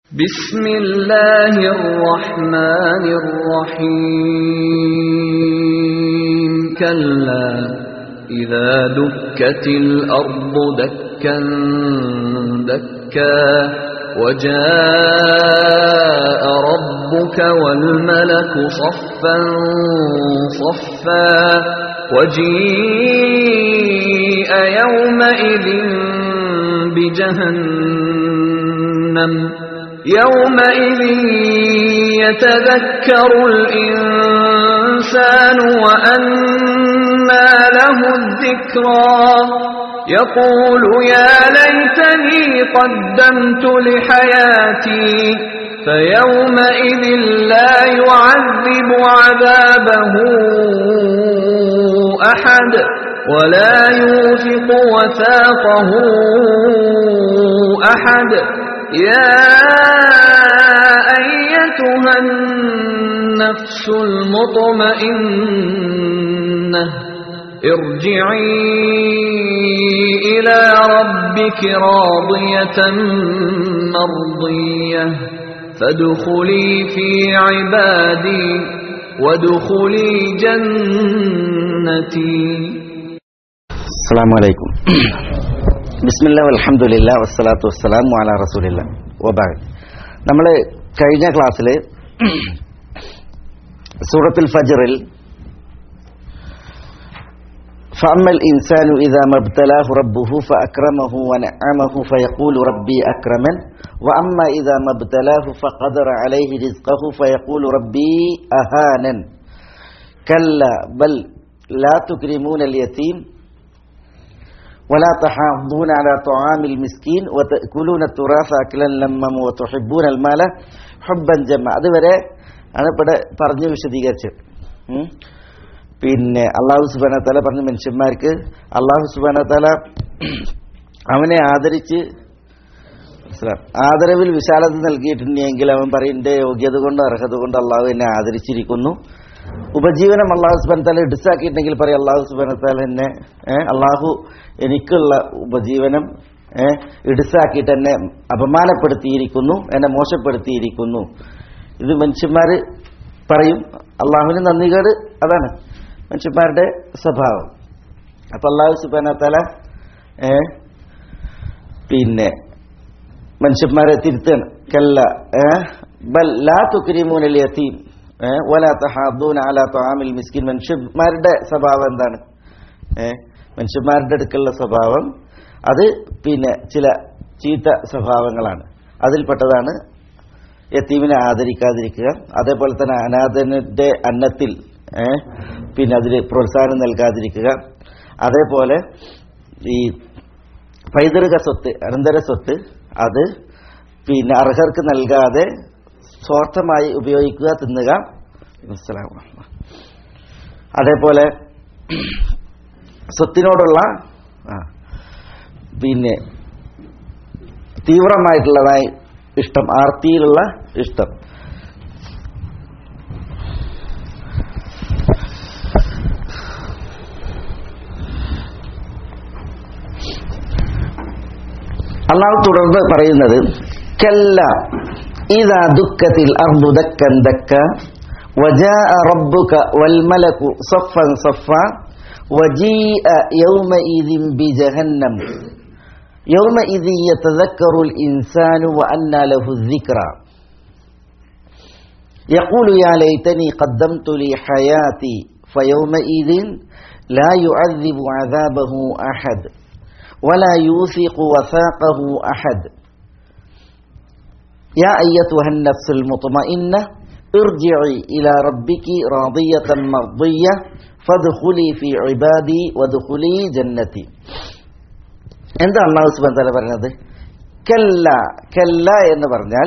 بسم الله الرحمن الرحيم كلا إذا دكت الأرض دكا دكا وجاء ربك والملك صفا صفا وجيء يومئذ بجهنم يومئذ يتذكر الإنسان وأنى له الذكرى يقول يا ليتني قدمت لحياتي فيومئذ لا يعذب عذابه أحد ولا يوثق وثاقه أحد يا أيتها النفس المطمئنة ارجعي إلى ربك راضية مرضية فادخلي في عبادي وادخلي جنتي അസ്സാം വലൈക്കും ബിസ്മില്ല അലഹമുല്ല വസ്സലാത്തു വസ്സലാമു അല റസൂലില്ല വബാഗ് നമ്മൾ കഴിഞ്ഞ ക്ലാസ്സിൽ സൂറത്തുൽ ഫജറിൽ فأما الإنسان إذا ما ابتلاه ربه فأكرمه ونعمه فيقول ربي أكرمن وأما إذا ما ابتلاه فقدر عليه رزقه فيقول ربي أهانن كلا بل لا تكرمون اليتيم ولا تحاضون على طعام المسكين وتأكلون التراث أكلا لما وتحبون المال حبا جما അതുവരെ ആണ് ഇവിടെ പറഞ്ഞ് വിശദീകരിച്ചത് ഉം. പിന്നെ അള്ളാഹു സുബാന തല പറഞ്ഞ മനുഷ്യന്മാർക്ക് അള്ളാഹു സുബാന തല അവനെ ആദരിച്ച് മനസ്സിലാവും. ആദരവിൽ വിശാലത നൽകിയിട്ടുണ്ടെങ്കിൽ അവൻ പറയുന്നത് യോഗ്യത കൊണ്ട് അർഹത കൊണ്ട് അള്ളാഹു എന്നെ ആദരിച്ചിരിക്കുന്നു ഉപജീവനം അള്ളാഹു സുബാൻ തല ഇടിസാക്കിയിട്ടുണ്ടെങ്കിൽ പറയും അള്ളാഹു സുബാന തല എന്നെ ഏ, അള്ളാഹു എനിക്കുള്ള ഉപജീവനം ഏ, ഇടിസാക്കിയിട്ട് എന്നെ അപമാനപ്പെടുത്തിയിരിക്കുന്നു എന്നെ മോശപ്പെടുത്തിയിരിക്കുന്നു ഇത് മനുഷ്യന്മാർ പറയും അള്ളാഹുവിന് നന്ദികേട് അതാണ് മനുഷ്യന്മാരുടെ സ്വഭാവം അപ്പൊ അള്ളാഹു സുബാന തല ഏ, പിന്നെ മനുഷ്യന്മാരെ തിരുത്താണ് കല്ല ഏ, ബൽ ലാ തുക്രിമൂനൽ യതീം ഏ, വലാ തഹാദൂന അലാ തആമിൽ മിസ്കിൻ മനുഷ്യന്മാരുടെ സ്വഭാവം എന്താണ് ഏ, മനുഷ്യന്മാരുടെ അടുക്കലുള്ള സ്വഭാവം അത് പിന്നെ ചില ചീത്ത സ്വഭാവങ്ങളാണ് അതിൽപ്പെട്ടതാണ് യത്തീമിനെ ആദരിക്കാതിരിക്കുക അതേപോലെ തന്നെ അനാഥന്റെ അന്നത്തിൽ ഏ, പിന്നെ അതിൽ പ്രോത്സാഹനം നൽകാതിരിക്കുക അതേപോലെ ഈ പൈതൃക സ്വത്ത് അനന്തര സ്വത്ത് അത് പിന്നെ അർഹർക്ക് നൽകാതെ സ്വാർത്ഥമായി ഉപയോഗിക്കുക തിന്നുക അസ്സലാമു അലൈക്കും. അതേപോലെ സ്വത്തിനോടുള്ള ആ, പിന്നെ തീവ്രമായിട്ടുള്ളതായി ഇഷ്ടം ആർത്തിയിലുള്ള ഇഷ്ടം അള്ളാഹു തുടർന്ന് പറയുന്നത് കല്ല ഇതാ ദുഃഖത്തിൽ അർദു ദക്കൻ ദക്ക وجاء ربك والملك صفا صفا وجيء يومئذ بجهنم يومئذ يتذكر الإنسان وأنى له الذكرى يقول يا ليتني قدمت لي حياتي فيومئذ لا يعذب عذابه أحد ولا يوثق وثاقه أحد يا أيتها النفس المطمئنة ارجعي إلى ربك راضية مرضية فادخلي في عبادي وادخلي جنتي എന്താ അള്ളാഹു സുബാൻ തല പറഞ്ഞത് കല്ല കല്ല എന്ന് പറഞ്ഞാൽ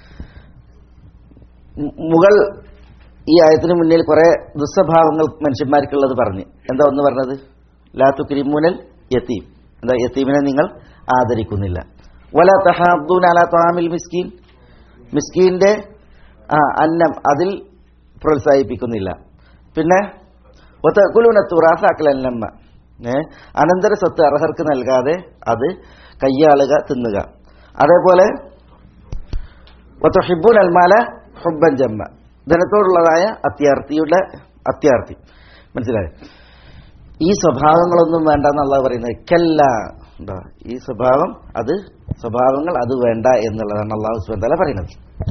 മു- മുകൾ ഈ ആയത്തിന് മുന്നിൽ കുറെ ദുസ്വഭാവങ്ങൾ മനുഷ്യന്മാർക്കുള്ളത് പറഞ്ഞ് എന്താ ഒന്ന് പറഞ്ഞത് ലാത്തു ക്രിമൂനൽ യത്തീം എന്താ യത്തീമിനെ നിങ്ങൾ ആദരിക്കുന്നില്ല വല തഹാദൂൻ അല താമിൽ മിസ്കീൻ മിസ്കീന്റെ ആ അന്നം അതിൽ പ്രോത്സാഹിപ്പിക്കുന്നില്ല പിന്നെ ഒത്തക്കുലുന തുറാസാക്കലല്ലമ്മ ഏ അനന്തര സ്വത്ത് അർഹർക്ക് നൽകാതെ അത് കയ്യാളുക തിന്നുക അതേപോലെ വത്തുഹിബുൻ അൽമാല ഹുബൻ ജമ്മ ധനത്തോടുള്ളതായ അത്യാർത്ഥിയുടെ അത്യാർത്ഥി മനസ്സിലായോ ഈ സ്വഭാവങ്ങളൊന്നും വേണ്ട എന്നുള്ള പറയുന്നത് കല്ല എന്താ ഈ സ്വഭാവം അത് സ്വഭാവങ്ങൾ അത് വേണ്ട എന്നുള്ളതാണ് അള്ളാഹു സുബന്ധല പറയുന്നത്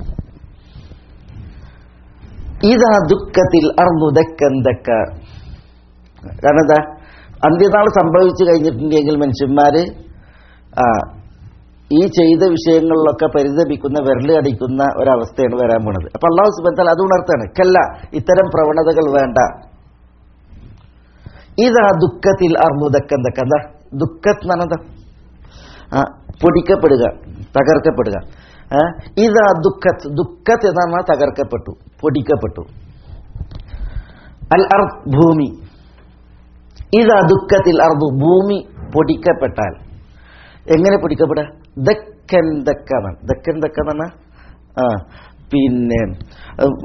ഇതാ ദുഃഖത്തിൽ അർന്നുദക്കന്തക്ക കാരണം എന്താ അന്ത്യനാൾ സംഭവിച്ചു കഴിഞ്ഞിട്ടുണ്ടെങ്കിൽ മനുഷ്യന്മാര് ആ ഈ ചെയ്ത വിഷയങ്ങളിലൊക്കെ പരിതപിക്കുന്ന വിരല് അടിക്കുന്ന ഒരവസ്ഥയാണ് വരാൻ പോണത് അപ്പൊ അള്ളാഹു സുബന്ധൽ അത് ഉണർത്താണ് കല്ല ഇത്തരം പ്രവണതകൾ വേണ്ട ഇതാ ദുഃഖത്തിൽ അർന്നുദക്കന്തക്ക എന്താ ദുഃഖത്ത് എന്നാണെന്താ ആ പൊടിക്കപ്പെടുക തകർക്കപ്പെടുക ആ, ഇതാ ദുഃഖത്ത് ദുഃഖത്ത് എന്ന് പറഞ്ഞാൽ തകർക്കപ്പെട്ടു പൊടിക്കപ്പെട്ടു അൽ അർ ഭൂമി ഇതാ ദുഃഖത്തിൽ അർദു ഭൂമി പൊടിക്കപ്പെട്ടാൽ എങ്ങനെ പൊടിക്കപ്പെടുക ദക്കൻ ദക്കാന്നാണ് ദക്കൻ ദക്ക എന്ന് പറഞ്ഞാൽ ആ പിന്നെ ഉം,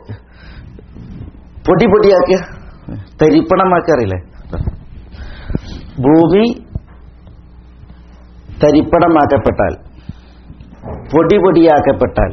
പൊടി പൊടിയാക്കിയ തരിപ്പണമാക്കി അറിയില്ലേ ഭൂമി തരിപ്പണമാക്കപ്പെട്ടാൽ പൊടി പൊടിയാക്കപ്പെട്ടാൽ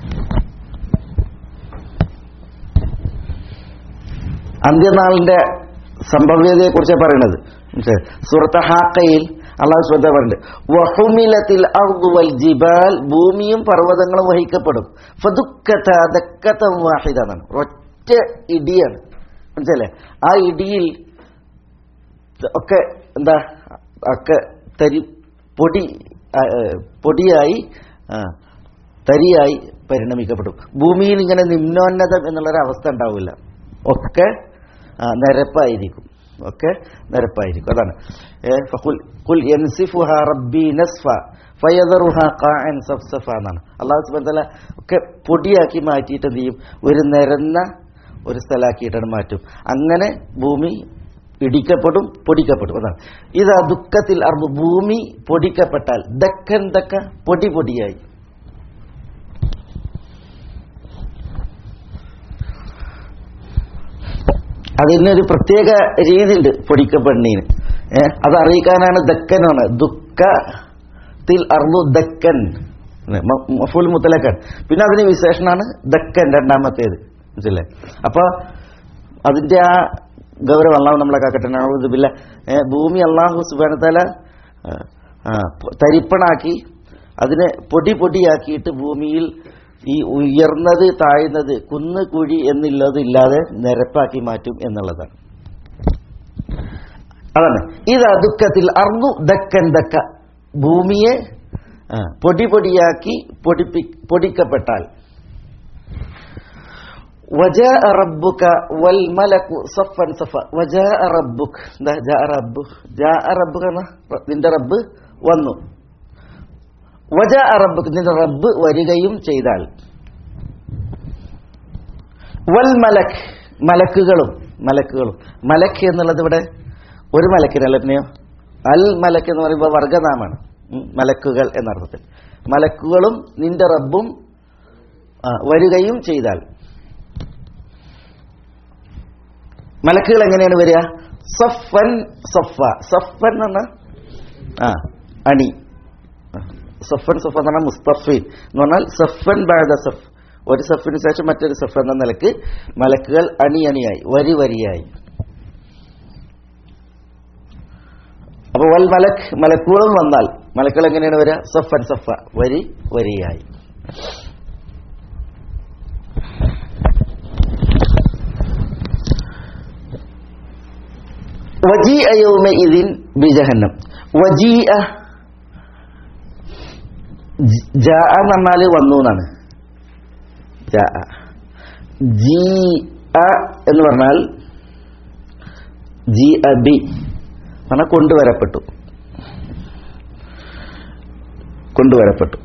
അന്ത്യനാളിന്റെ സംഭവ്യതയെ കുറിച്ച് പറയുന്നത് മനസ്സിലായോ? സൂറത്ത് ഹാക്കയിൽ അള്ളാഹു ശ്രദ്ധ പറയുന്നുണ്ട് വഹുമിലത്തിൽ അർദു വൽ ജിബാൽ ഭൂമിയും പർവ്വതങ്ങളും വഹിക്കപ്പെടും ഫദുക്കത ദക്കതം വാഹിദ എന്നാണ് ഒറ്റ ഇടിയാണ് മനസ്സിലല്ലേ ആ ഇടിയിൽ ഒക്കെ എന്താ ഒക്കെ തരി പൊടി ആ, ഏ, പൊടിയായി ആ, തരിയായി പരിണമിക്കപ്പെടും ഭൂമിയിൽ ഇങ്ങനെ നിമ്നോന്നതം എന്നുള്ളൊരവസ്ഥ ഉണ്ടാവില്ല ഒക്കെ ആ, നിരപ്പായിരിക്കും ഒക്കെ നിരപ്പായിരിക്കും അതാണ് ഏ, ഫഖുൽ- ഖുൽ യൻസിഫുഹാ റബ്ബി നസ്ഫ ഫയദറുഹാ ഖാഅൻ സഫ്സഫ എന്നാണ് അള്ളാഹു സുബ്ഹാനഹു വ തആല ഒക്കെ പൊടിയാക്കി മാറ്റിയിട്ട് എന്ത് ചെയ്യും ഒരു നിരന്ന ഒരു സ്ഥലമാക്കിയിട്ടാണ് മാറ്റും അങ്ങനെ ഭൂമി ഇടിക്കപ്പെടും പൊടിക്കപ്പെടും അതാണ് ഇതാ ദുഃഖത്തിൽ അർബ് ഭൂമി പൊടിക്കപ്പെട്ടാൽ ദക്കൻ ദക്ക പൊടി പൊടിയായി അതിനൊരു പ്രത്യേക രീതിയുണ്ട് പൊടിക്കപ്പെടണീന് ഏഹ് അത് അറിയിക്കാനാണ് ദക്കനാണ് ദുഃഖത്തിൽ അർബു ദക്കൻ മഫൂൽ മുത്തലക്കൻ പിന്നെ അതിന് വിശേഷണമാണ് ദക്കൻ രണ്ടാമത്തേത് മനസ്സിലെ അപ്പൊ അതിന്റെ ആ ഗൗരവം അള്ളാഹു നമ്മളെ കാക്കട്ടെ പിന്നെ ഭൂമി അള്ളാഹു സുബാനത്തല തരിപ്പണാക്കി അതിനെ പൊടി പൊടിയാക്കിയിട്ട് ഭൂമിയിൽ ഈ ഉയർന്നത് താഴ്ന്നത് കുന്ന് കുഴി എന്നുള്ളതില്ലാതെ നിരപ്പാക്കി മാറ്റും എന്നുള്ളതാണ് അതാണ് ഇത് ദുഃഖത്തിൽ അർന്നു ദക്കൻ ദക്ക ഭൂമിയെ ആ, പൊടി പൊടിയാക്കി പൊടിപ്പി പൊടിക്കപ്പെട്ടാൽ وجاء ربك والملك صفا صفا وجاء ربك എന്താ جاء ربك جاء ربك എന്ന നിന്റെ റബ്ബ് വന്നു وجاء ربك നിന്റെ റബ്ബ് വരികയും ചെയ്താൽ വൽ മലക് മലക്കുകളും മലക്കുകളും മലക്ക് എന്നുള്ളത് ഇവിടെ ഒരു മലക്കിനല്ല പിന്നെയോ അൽ മലക്ക് എന്ന് പറയുമ്പോൾ വർഗനാമാണ് ഉം, മലക്കുകൾ എന്നർത്ഥത്തിൽ മലക്കുകളും നിന്റെ റബ്ബും ആ, വരികയും ചെയ്താൽ മലക്കുകൾ എങ്ങനെയാണ് വരിക സഫൻ സഫ സഫൻ എന്ന് പറഞ്ഞാൽ ആ അണി ആ, സഫൻ സഫ എന്ന് പറഞ്ഞാൽ മുസ്തഫീൻ എന്ന് പറഞ്ഞാൽ സഫൻ ബാദ സഫ് ഒരു സഫിന് ശേഷം മറ്റൊരു സഫ് എന്ന നിലക്ക് മലക്കുകൾ അണി അണിയായി വരി വരിയായി അപ്പൊ വൽ മലക് മലക്കുകളും വന്നാൽ മലക്കുകൾ എങ്ങനെയാണ് വരിക സഫൻ സഫ വരി വരിയായി വജീഅ യൗമഇദിൻ ബിജഹന്നം വജീഅ ജ- ജാഅ എന്ന് പറഞ്ഞാൽ വന്നു എന്നാണ് ജാഅ ജി അ എന്ന് പറഞ്ഞാൽ ജി അ ബി പറഞ്ഞാൽ കൊണ്ടുവരപ്പെട്ടു കൊണ്ടുവരപ്പെട്ടു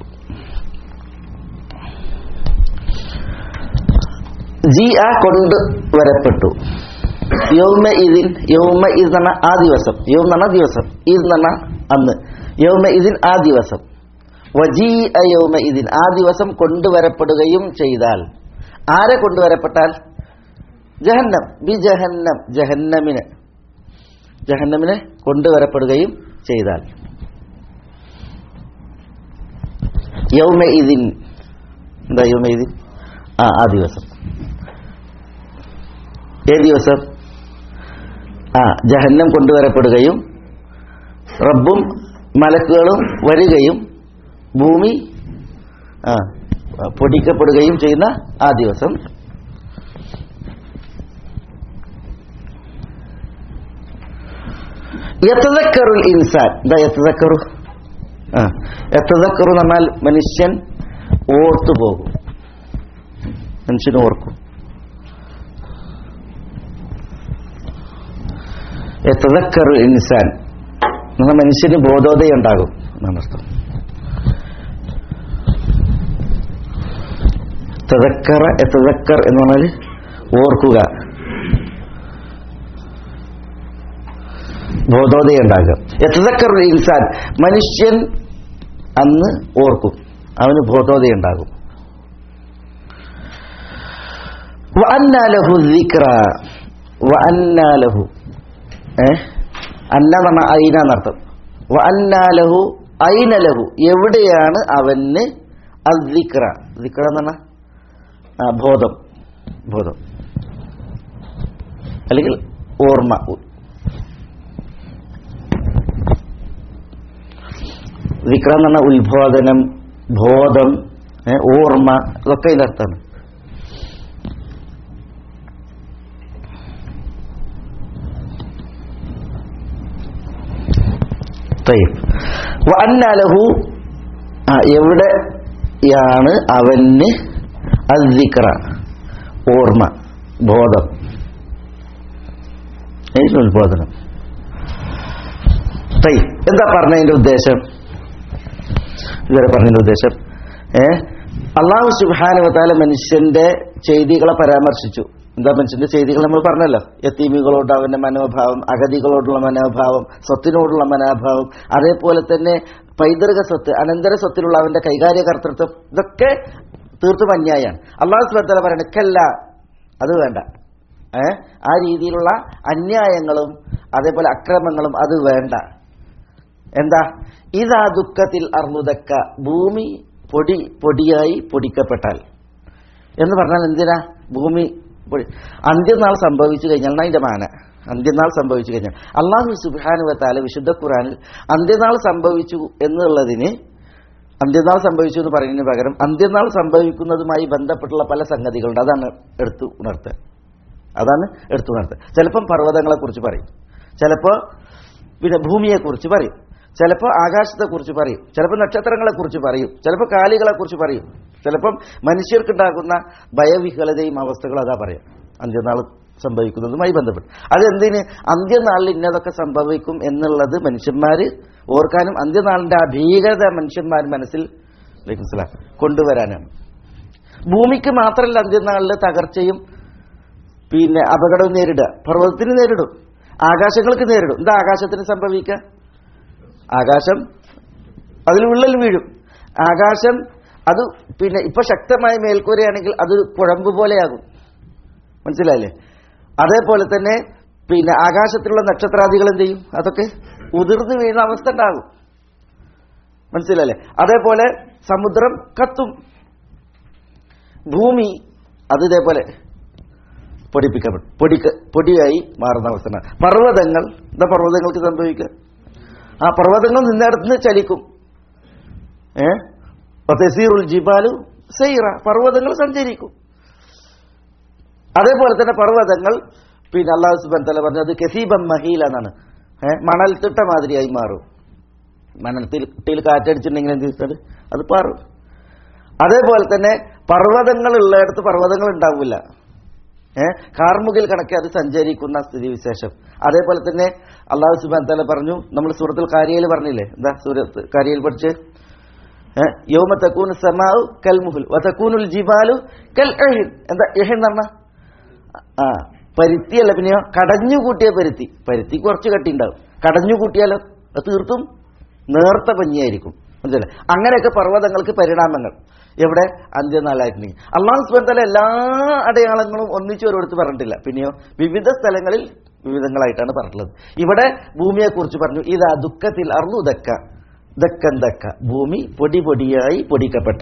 ജി ആ കൊണ്ടുവരപ്പെട്ടു യൗമ ഇതിൻ യൗമ ഇത് എന്ന് പറഞ്ഞാൽ ആ ദിവസം യൗം എന്ന് പറഞ്ഞാൽ ദിവസം ഇത് എന്ന് പറഞ്ഞാൽ അന്ന് യൗമ ഇതിൻ ആ ദിവസം വജീ യൗമ ഇതിൻ ആ ദിവസം കൊണ്ടുവരപ്പെടുകയും ചെയ്താൽ ആരെ കൊണ്ടുവരപ്പെട്ടാൽ ജഹന്നം ബി ജഹന്നം ജഹന്നമിന് ജഹന്നമിന് കൊണ്ടുവരപ്പെടുകയും ചെയ്താൽ യൗമ ഇതിൻ എന്താ യോമേദി ആ ആ ദിവസം ഏത് ദിവസം ആ ജഹന്നം കൊണ്ടുവരപ്പെടുകയും റബ്ബും മലക്കുകളും വരികയും ഭൂമി ആ പൊടിക്കപ്പെടുകയും ചെയ്യുന്ന ആ ദിവസം യത്തതക്കറുൽ ഇൻസാൻ എന്താ യത്തതക്കറു ആ യത്തതക്കറു എന്നാൽ മനുഷ്യൻ ഓർത്തു പോകും മനുഷ്യൻ ഓർക്കും യത്തതക്കറുൽ ഇൻസാൻ എന്നാൽ മനുഷ്യന് ബോധോദയം ഉണ്ടാകും എന്നാണ് അർത്ഥം തദക്കറ എത്തതക്കർ എന്ന് പറഞ്ഞാൽ ഓർക്കുക ബോധോദയം ഉണ്ടാകുക എത്തതക്കർ ഇൻസാൻ മനുഷ്യൻ അന്ന് ഓർക്കും അവന് ബോധോദയം ഉണ്ടാകും വഅന്നാലഹു ദിക്ര വഅന്നാലഹു ഏ അന്ന എന്ന് പറഞ്ഞാൽ ഐന എന്നർത്ഥം വഅന്നാലഹു ഐനലഹു എവിടെയാണ് അവന് അദ്ദിക്ര ദിക്ര എന്ന് പറഞ്ഞാൽ ആ, ബോധം ബോധം അല്ലെങ്കിൽ ഓർമ്മ വിക്ര എന്ന് പറഞ്ഞാൽ ഉത്ബോധനം ബോധം ഏ, ഓർമ്മ ഇതൊക്കെ ഇതിന്റെ അർത്ഥമാണ് طيب وأن له ആ എവിടെയാണ് അവന് അദ്ദിക്ര ഓർമ്മ ബോധം ഏത് ഉത്ബോധനം തൈ എന്താ പറഞ്ഞതിന്റെ ഉദ്ദേശം ഇതുവരെ പറഞ്ഞതിന്റെ ഉദ്ദേശം ഏ അള്ളാഹു സുബാനുവത്താല മനുഷ്യന്റെ ചെയ്തികളെ പരാമർശിച്ചു എന്താ മനുഷ്യന്റെ ചെയ്തികൾ നമ്മൾ പറഞ്ഞല്ലോ യത്തീമികളോട് അവന്റെ മനോഭാവം അഗതികളോടുള്ള മനോഭാവം സ്വത്തിനോടുള്ള മനോഭാവം അതേപോലെ തന്നെ പൈതൃക സ്വത്ത് അനന്തര സ്വത്തിലുള്ള അവന്റെ കൈകാര്യ കർത്തൃത്വം ഇതൊക്കെ തീർത്തും അന്യായാണ് അള്ളാഹു സുബാന പറയണ കല്ല അത് വേണ്ട ഏ ആ രീതിയിലുള്ള അന്യായങ്ങളും അതേപോലെ അക്രമങ്ങളും അത് വേണ്ട എന്താ ഇതാ ദുഃഖത്തിൽ അർമുദക്ക ഭൂമി പൊടി പൊടിയായി പൊടിക്കപ്പെട്ടാൽ എന്ന് പറഞ്ഞാൽ എന്തിനാ ഭൂമി പൊടി അന്ത്യനാൾ സംഭവിച്ചു കഴിഞ്ഞാൽ അതിന്റെ മാന അന്ത്യനാൾ സംഭവിച്ചു കഴിഞ്ഞാൽ അള്ളാഹു സുബാനുവത്താല വിശുദ്ധ ഖുറാനിൽ അന്ത്യനാൾ സംഭവിച്ചു എന്നുള്ളതിന് അന്ത്യനാൾ സംഭവിച്ചു എന്ന് പറയുന്നതിന് പകരം അന്ത്യനാൾ സംഭവിക്കുന്നതുമായി ബന്ധപ്പെട്ടുള്ള പല സംഗതികളുണ്ട് അതാണ് എടുത്തു ഉണർത്തുക അതാണ് എടുത്തു ഉണർത്തുക ചിലപ്പം പർവ്വതങ്ങളെ കുറിച്ച് പറയും ചിലപ്പോൾ പിന്നെ ഭൂമിയെക്കുറിച്ച് പറയും ചിലപ്പോൾ ആകാശത്തെക്കുറിച്ച് പറയും ചിലപ്പോൾ നക്ഷത്രങ്ങളെക്കുറിച്ച് പറയും ചിലപ്പോൾ കാലികളെക്കുറിച്ച് പറയും ചിലപ്പം മനുഷ്യർക്കുണ്ടാകുന്ന ഭയവിഹലതയും അവസ്ഥകളും അതാ പറയാം അന്ത്യനാൾ സംഭവിക്കുന്നതുമായി ബന്ധപ്പെട്ട് അതെന്തിന് അന്ത്യനാളിൽ ഇന്നതൊക്കെ സംഭവിക്കും എന്നുള്ളത് മനുഷ്യന്മാർ ഓർക്കാനും അന്ത്യനാളിന്റെ ആ ഭീകരത മനുഷ്യന്മാർ മനസ്സിൽ മനസ്സിലാ കൊണ്ടുവരാനാണ് ഭൂമിക്ക് മാത്രമല്ല അന്ത്യനാളിൽ തകർച്ചയും പിന്നെ അപകടവും നേരിടുക പർവ്വതത്തിന് നേരിടും ആകാശങ്ങൾക്ക് നേരിടും എന്താ ആകാശത്തിന് സംഭവിക്കുക ആകാശം അതിൽ വിള്ളൽ വീഴും ആകാശം അത് പിന്നെ ഇപ്പൊ ശക്തമായ മേൽക്കൂരയാണെങ്കിൽ അത് കുഴമ്പ് പോലെയാകും മനസ്സിലായില്ലേ അതേപോലെ തന്നെ പിന്നെ ആകാശത്തിലുള്ള നക്ഷത്രാദികൾ എന്ത് ചെയ്യും അതൊക്കെ ഉതിർന്നു വീഴുന്ന അവസ്ഥ ഉണ്ടാകും മനസ്സിലല്ലേ അതേപോലെ സമുദ്രം കത്തും ഭൂമി അത് ഇതേപോലെ പൊടിപ്പിക്കപ്പെടും പൊടിക്ക പൊടിയായി മാറുന്ന അവസ്ഥ ഉണ്ടാകും. പർവ്വതങ്ങൾ എന്താ പർവ്വതങ്ങൾക്ക് സംഭവിക്കുക ആ പർവ്വതങ്ങൾ നിന്നിടത്ത് ചലിക്കും ഏ തെസീറുൽ ജിബാലു സൈറ പർവ്വതങ്ങൾ സഞ്ചരിക്കും അതേപോലെ തന്നെ പർവ്വതങ്ങൾ പിന്നെ അള്ളാഹു സുബാൻ തല പറഞ്ഞത് കസീബം മഹീല എന്നാണ് ഏഹ് മണൽത്തിട്ട മാതിരിയായി മാറും മണൽത്തിട്ടിൽ കാറ്റടിച്ചിട്ടുണ്ടെങ്കിൽ എന്ത് ചെയ്തിട്ട് അത് പാറും അതേപോലെ തന്നെ പർവ്വതങ്ങൾ ഉള്ളിടത്ത് പർവ്വതങ്ങൾ ഉണ്ടാവില്ല ഏഹ് കാർമുകിൽ കണക്കെ അത് സഞ്ചരിക്കുന്ന സ്ഥിതിവിശേഷം അതേപോലെ തന്നെ അള്ളാഹു സുബാൻ തല പറഞ്ഞു നമ്മൾ സൂറത്തുൽ കാരിയയിൽ പറഞ്ഞില്ലേ എന്താ സൂറത്ത് കാരിയയിൽ പഠിച്ച് ഏഹ് യൗമ തക്കൂന് സമാഉ കൽ മുഹുൽ വതക്കൂനുൽ ജിബാലു കൽ എഹിൻ എന്താ എഹിൻ എന്ന് പറഞ്ഞാ ആ പരുത്തിയല്ല പിന്നെയോ കടഞ്ഞു കൂട്ടിയ പരുത്തി പരുത്തി കുറച്ച് കട്ടി ഉണ്ടാവും കടഞ്ഞു കൂട്ടിയാലോ അത് തീർത്തും നേർത്ത പഞ്ഞിയായിരിക്കും മനസ്സിലെ അങ്ങനെയൊക്കെ പർവ്വതങ്ങൾക്ക് പരിണാമങ്ങൾ എവിടെ അന്ത്യനാളായിട്ടുണ്ടെങ്കിൽ അള്ളാഹു സുബന്ധല എല്ലാ അടയാളങ്ങളും ഒന്നിച്ചു ഒരിടത്ത് പറഞ്ഞിട്ടില്ല പിന്നെയോ വിവിധ സ്ഥലങ്ങളിൽ വിവിധങ്ങളായിട്ടാണ് പറഞ്ഞിട്ടുള്ളത് ഇവിടെ ഭൂമിയെക്കുറിച്ച് പറഞ്ഞു ഇതാ ദുഃഖത്തിൽ അർന്നു ദക്ക ദക്കൻ ദക്ക ഭൂമി പൊടി പൊടിയായി പൊടിക്കപ്പെട്ടാൽ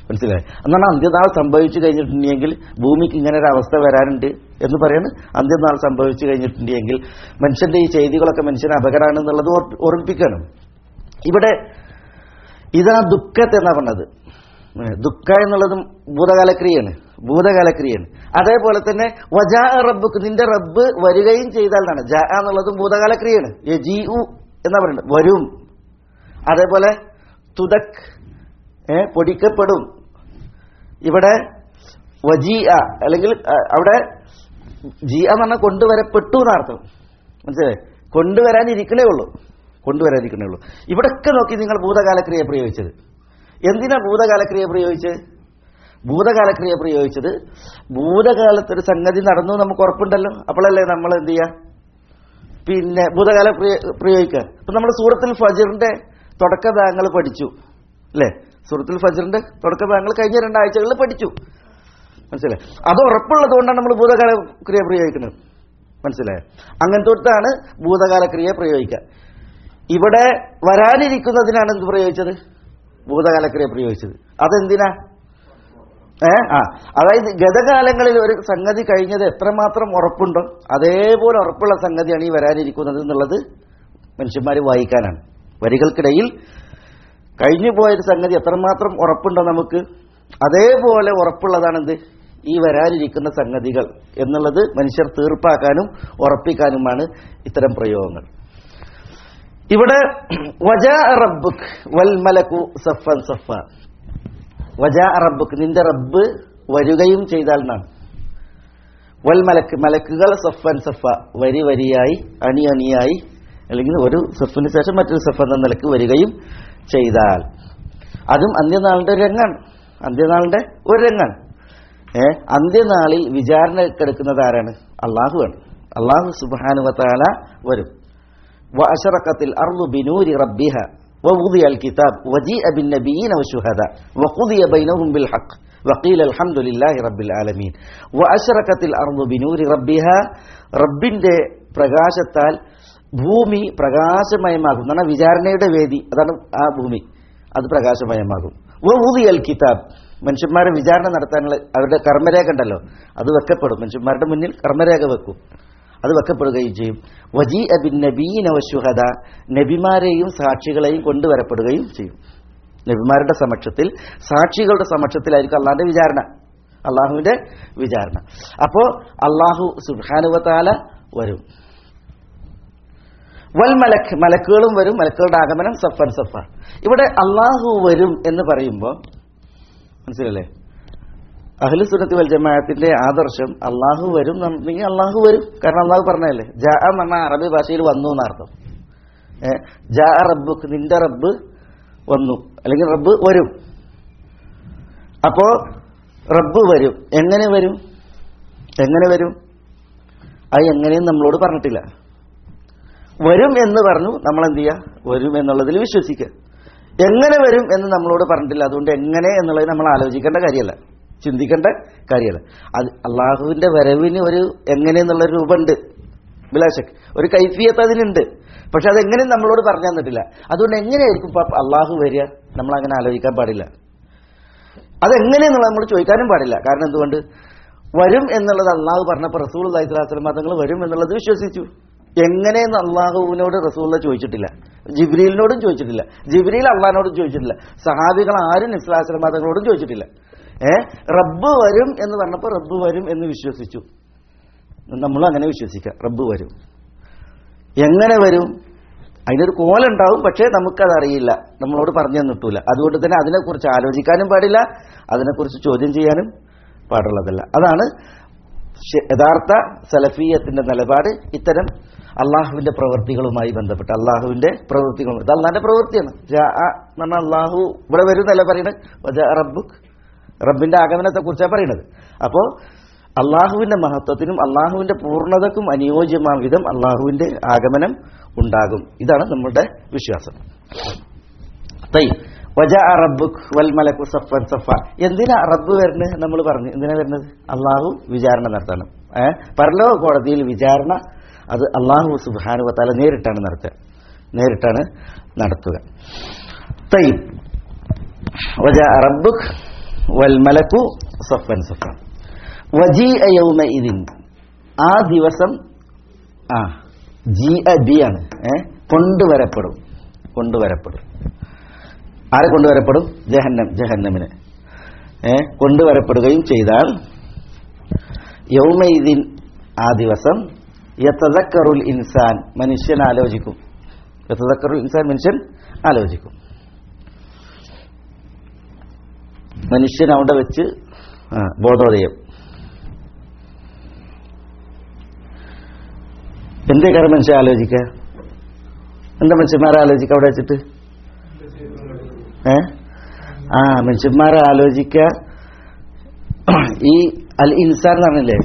മനസ്സിലായി എന്നാണ് അന്ത്യനാൾ സംഭവിച്ചു കഴിഞ്ഞിട്ടുണ്ടെങ്കിൽ ഭൂമിക്ക് ഇങ്ങനെ ഒരു അവസ്ഥ വരാനുണ്ട് എന്ന് പറയുന്നത് അന്ത്യനാൾ സംഭവിച്ചു കഴിഞ്ഞിട്ടുണ്ടെങ്കിൽ മനുഷ്യന്റെ ഈ ചെയ്തികളൊക്കെ മനുഷ്യന് അപകടമാണെന്നുള്ളത് ഓർ- ഓർമ്മിപ്പിക്കണം ഇവിടെ ഇതാ ദുഃഖത്തെ എന്നാ പറഞ്ഞത് ഏ, ദുഃഖ എന്നുള്ളതും ഭൂതകാലക്രിയയാണ് ഭൂതകാലക്രിയയാണ് അതേപോലെ തന്നെ വജാ റബ്ബുക്ക് നിന്റെ റബ്ബ് വരികയും ചെയ്താൽ എന്നാണ് ജാ എന്നുള്ളതും ഭൂതകാലക്രിയയാണ് ജി ഉ എന്നാ പറയുന്നത് വരും അതേപോലെ തുതക് ഏ, പൊടിക്കപ്പെടും ഇവിടെ വജീ അല്ലെങ്കിൽ ആ, അവിടെ ജി എന്ന് പറഞ്ഞാൽ കൊണ്ടുവരപ്പെട്ടു എന്നർത്ഥം മനസ്സിലായി കൊണ്ടുവരാനിരിക്കണേ ഉള്ളൂ കൊണ്ടുവരാനിരിക്കണേ ഉള്ളൂ ഇവിടൊക്കെ നോക്കി നിങ്ങൾ ഭൂതകാലക്രിയ പ്രയോഗിച്ചത് എന്തിനാ ഭൂതകാലക്രിയ പ്രയോഗിച്ചത് ഭൂതകാലക്രിയ പ്രയോഗിച്ചത് ഭൂതകാലത്തൊരു സംഗതി നടന്നു നമുക്ക് ഉറപ്പുണ്ടല്ലോ അപ്പോഴല്ലേ നമ്മൾ എന്ത് ചെയ്യുക പിന്നെ ഭൂതകാല പ്രയോ- പ്രയോഗിക്കുക ഇപ്പൊ നമ്മൾ സൂറത്തുൽ ഫജറിന്റെ തുടക്ക ഭാഗങ്ങൾ പഠിച്ചു അല്ലേ സൂറത്തുൽ ഫജറിന്റെ തുടക്ക ഭാഗങ്ങൾ കഴിഞ്ഞ രണ്ടാഴ്ചകളിൽ പഠിച്ചു മനസ്സിലായി അത് ഉറപ്പുള്ളത് കൊണ്ടാണ് നമ്മൾ ഭൂതകാല ക്രിയ പ്രയോഗിക്കുന്നത് മനസ്സിലായോ അങ്ങനത്തൊട്ടാണ് ഭൂതകാല ക്രിയ പ്രയോഗിക്കുക ഇവിടെ വരാനിരിക്കുന്നതിനാണ് എന്ത് പ്രയോഗിച്ചത് ഭൂതകാല ക്രിയ പ്രയോഗിച്ചത് അതെന്തിനാ ഏ ആ അതായത് ഗതകാലങ്ങളിൽ ഒരു സംഗതി കഴിഞ്ഞത് എത്രമാത്രം ഉറപ്പുണ്ടോ അതേപോലെ ഉറപ്പുള്ള സംഗതിയാണ് ഈ വരാനിരിക്കുന്നത് എന്നുള്ളത് മനുഷ്യന്മാർ വായിക്കാനാണ് വരികൾക്കിടയിൽ കഴിഞ്ഞു പോയൊരു സംഗതി എത്രമാത്രം ഉറപ്പുണ്ടോ നമുക്ക് അതേപോലെ ഉറപ്പുള്ളതാണ് എന്ത് ഈ വരാനിരിക്കുന്ന സംഗതികൾ എന്നുള്ളത് മനുഷ്യർ തീർപ്പാക്കാനും ഉറപ്പിക്കാനുമാണ് ഇത്തരം പ്രയോഗങ്ങൾ ഇവിടെ വജാ റബ്ബുക്ക് വൽ മലക്കു സഫൻ സഫ വജാ റബ്ബുക്ക് നിന്റെ റബ്ബ് വരികയും ചെയ്താൽ നാം വൽ മലക്ക് മലക്കുകൾ സഫൻ സഫ വരി വരിയായി അണി അണിയായി അല്ലെങ്കിൽ ഒരു സഫിന് ശേഷം മറ്റൊരു സഫ് എന്ന നിലക്ക് വരികയും ചെയ്താൽ അതും അന്ത്യനാളിന്റെ ഒരു രംഗാണ് അന്ത്യനാളിന്റെ ഒരു രംഗാണ് ഏ അന്ത്യനാളിൽ വിചാരണ എടുക്കുന്നത് ആരാണ് അള്ളാഹുവാണ് അള്ളാഹു സുബാനുവത്താല വരും وأشرقت الأرض بنور ربها ووضع الكتاب وجيء بالنبيين والشهداء وقضي بينهم بالحق وقيل الحمد لله رب العالمين وأشرقت الأرض بنور ربها റബ്ബിന്റെ പ്രകാശത്താൽ ഭൂമി പ്രകാശമയമാകും എന്നാണ് വിചാരണയുടെ വേദി അതാണ് ആ ഭൂമി അത് പ്രകാശമയമാകും വൂതിയൽ കിതാബ് മനുഷ്യന്മാരെ വിചാരണ നടത്താനുള്ള അവരുടെ കർമ്മരേഖ ഉണ്ടല്ലോ അത് വെക്കപ്പെടും മനുഷ്യന്മാരുടെ മുന്നിൽ കർമ്മരേഖ വെക്കും അത് വെക്കപ്പെടുകയും ചെയ്യും വജി അബിൻ നബീന വശുഹദ നബിമാരെയും സാക്ഷികളെയും കൊണ്ടുവരപ്പെടുകയും ചെയ്യും നബിമാരുടെ സമക്ഷത്തിൽ സാക്ഷികളുടെ സമക്ഷത്തിലായിരിക്കും അള്ളാഹിന്റെ വിചാരണ അള്ളാഹുവിന്റെ വിചാരണ അപ്പോ അള്ളാഹു സുബാനുവത്താല വരും വൽ മലക്ക് മലക്കുകളും വരും മലക്കുകളുടെ ആഗമനം സഫൻ സഫ ഇവിടെ അള്ളാഹു വരും എന്ന് പറയുമ്പോൾ മനസ്സിലല്ലേ അഹ്ലു സുന്നത്തി വൽ ജമാഅത്തിന്റെ ആദർശം അള്ളാഹു വരും എന്നുണ്ടെങ്കിൽ അള്ളാഹു വരും കാരണം അള്ളാഹു പറഞ്ഞതല്ലേ ജാ എന്ന് പറഞ്ഞാൽ അറബി ഭാഷയിൽ വന്നു എന്നർത്ഥം ഏ ജാ റബ്ബുക്ക് നിന്റെ റബ്ബ് വന്നു അല്ലെങ്കിൽ റബ്ബ് വരും അപ്പോ റബ്ബ് വരും എങ്ങനെ വരും എങ്ങനെ വരും അത് എങ്ങനെയും നമ്മളോട് പറഞ്ഞിട്ടില്ല വരും എന്ന് പറഞ്ഞു നമ്മൾ എന്ത് ചെയ്യുക വരും എന്നുള്ളതിൽ വിശ്വസിക്കുക എങ്ങനെ വരും എന്ന് നമ്മളോട് പറഞ്ഞിട്ടില്ല അതുകൊണ്ട് എങ്ങനെ എന്നുള്ളത് നമ്മൾ ആലോചിക്കേണ്ട കാര്യമല്ല ചിന്തിക്കേണ്ട കാര്യമല്ല അത് അള്ളാഹുവിന്റെ വരവിന് ഒരു എങ്ങനെ എന്നുള്ള രൂപമുണ്ട് ബിലാശക് ഒരു കൈഫിയത്ത് അതിനുണ്ട് പക്ഷെ അതെങ്ങനെ നമ്മളോട് പറഞ്ഞു തന്നിട്ടില്ല അതുകൊണ്ട് എങ്ങനെയായിരിക്കും ഇപ്പൊ അള്ളാഹു വരിക നമ്മൾ അങ്ങനെ ആലോചിക്കാൻ പാടില്ല അതെങ്ങനെയെന്നുള്ളത് നമ്മൾ ചോദിക്കാനും പാടില്ല കാരണം എന്തുകൊണ്ട് വരും എന്നുള്ളത് അള്ളാഹു പറഞ്ഞപ്പോൾ റസൂൾ അള്ളാഹിസ്ലാസ്ലം തങ്ങൾ വരും എന്നുള്ളത് വിശ്വസിച്ചു എങ്ങനെയെന്ന് അള്ളാഹുവിനോട് റസൂള്ള ചോദിച്ചിട്ടില്ല ജിബ്രീലിനോടും ചോദിച്ചിട്ടില്ല ജിബ്രീൽ അള്ളഹാനോടും ചോദിച്ചിട്ടില്ല സഹാബികൾ ആരും ഇസ്ലാസ്ലം തങ്ങളോടും ചോദിച്ചിട്ടില്ല ഏ റബ്ബ് വരും എന്ന് പറഞ്ഞപ്പോൾ റബ്ബ് വരും എന്ന് വിശ്വസിച്ചു നമ്മളും അങ്ങനെ വിശ്വസിക്കാം റബ്ബ് വരും എങ്ങനെ വരും അതിനൊരു കോലുണ്ടാവും പക്ഷേ നമുക്കതറിയില്ല നമ്മളോട് പറഞ്ഞു തന്നിട്ടില്ല അതുകൊണ്ട് തന്നെ അതിനെക്കുറിച്ച് ആലോചിക്കാനും പാടില്ല അതിനെക്കുറിച്ച് ചോദ്യം ചെയ്യാനും പാടുള്ളതല്ല അതാണ് ശ- യഥാർത്ഥ സലഫീയത്തിന്റെ നിലപാട് ഇത്തരം അള്ളാഹുവിന്റെ പ്രവൃത്തികളുമായി ബന്ധപ്പെട്ട് അള്ളാഹുവിന്റെ പ്രവൃത്തികളും ഇത് അള്ളാഹിന്റെ പ്രവൃത്തിയാണ് ജാ എന്ന് പറഞ്ഞാൽ അള്ളാഹു ഇവിടെ വരുന്നല്ല പറയുന്നത് വജാ റബ്ബുക്ക് റബ്ബിന്റെ ആഗമനത്തെ കുറിച്ചാണ് പറയുന്നത് അപ്പോ അള്ളാഹുവിന്റെ മഹത്വത്തിനും അള്ളാഹുവിന്റെ പൂർണ്ണതക്കും അനുയോജ്യമായ വിധം അള്ളാഹുവിന്റെ ആഗമനം ഉണ്ടാകും ഇതാണ് നമ്മളുടെ വിശ്വാസം തൈ വജാ റബ്ബുക്ക് വൽ മലക്കു സഫൻ സഫ എന്തിനാ റബ്ബ് വരുന്നത് നമ്മൾ പറഞ്ഞു എന്തിനാ വരുന്നത് അള്ളാഹു വിചാരണ നടത്തണം ഏഹ് പരലോക കോടതിയിൽ വിചാരണ അത് അള്ളാഹു സുബാനുവത്താല നേരിട്ടാണ് നടത്തുക നേരിട്ടാണ് നടത്തുക തൈ വജാ റബ്ബുക്ക് വൽ മലക്കു സഫൻ സഫൻ വജീ യൗമഇദിൻ ആ ദിവസം ആ ജി ബി ആണ് ഏ കൊണ്ടുവരപ്പെടും കൊണ്ടുവരപ്പെടും ആരെ കൊണ്ടുവരപ്പെടും ജഹന്നം ജഹന്നമിന് ഏ കൊണ്ടുവരപ്പെടുകയും ചെയ്താൽ യൗമൈദിൻ ആ ദിവസം യത്തതക്കറുൽ ഇൻസാൻ മനുഷ്യൻ ആലോചിക്കും യത്തതക്കറുൽ ഇൻസാൻ മനുഷ്യൻ ആലോചിക്കും മനുഷ്യൻ അവിടെ വെച്ച് ആ, ബോധോദയം എന്തേ കാര്യം മനുഷ്യൻ ആലോചിക്കുക എന്താ മനുഷ്യന്മാരെ ആലോചിക്കുക അവിടെ വെച്ചിട്ട് ഏ ആ മനുഷ്യന്മാരെ ആലോചിക്കുക ഈ അൽ ഇൻസാൻ എന്ന് പറഞ്ഞില്ലേ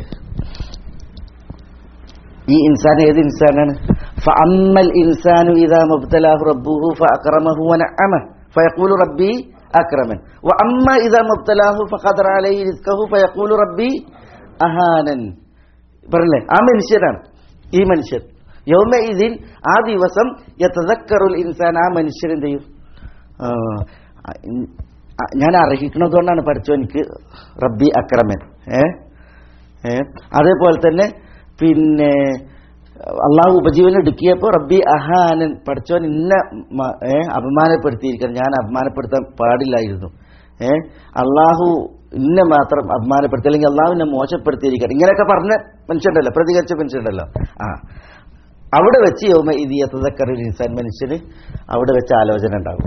ഈ ഇൻസാൻ ഏത് ഇൻസാനാണ് فأما الإنسان إذا ما ابتلاه ربه فأكرمه ونعمه فيقول ربي أكرمن وأما إذا ما ابتلاه فقدر عليه رزقه فيقول ربي أهانن പറഞ്ഞില്ലേ ആ മനുഷ്യരാണ് ഈ മനുഷ്യർ യൗമ ഇതിൻ ആ ദിവസം യതദക്കറുൽ ഇൻസാൻ ആ മനുഷ്യൻ എന്ത് ചെയ്യും ആ, ആ, ഞാൻ അർഹിക്കുന്നതുകൊണ്ടാണ് പഠിച്ചോ എനിക്ക് റബ്ബി അക്രമൻ ഏ ഏ അതേപോലെ തന്നെ പിന്നെ അള്ളാഹു ഉപജീവനം എടുക്കിയപ്പോൾ റബ്ബി അഹാനൻ പഠിച്ചോൻ ഇന്ന മ- ഏ അപമാനപ്പെടുത്തിയിരിക്കണം ഞാൻ അപമാനപ്പെടുത്താൻ പാടില്ലായിരുന്നു ഏ അള്ളാഹു ഇന്നെ മാത്രം അപമാനപ്പെടുത്തി അല്ലെങ്കിൽ അള്ളാഹുവിനെ മോശപ്പെടുത്തിയിരിക്കണം ഇങ്ങനെയൊക്കെ പറഞ്ഞ മനുഷ്യണ്ടല്ലോ പ്രതികരിച്ച മനുഷ്യണ്ടല്ലോ ആ അവിടെ വെച്ച് യോമ ഇത് യത്തതക്കറിൽ ഇൻസാൻ മനുഷ്യന് അവിടെ വെച്ച് ആലോചന ഉണ്ടാകും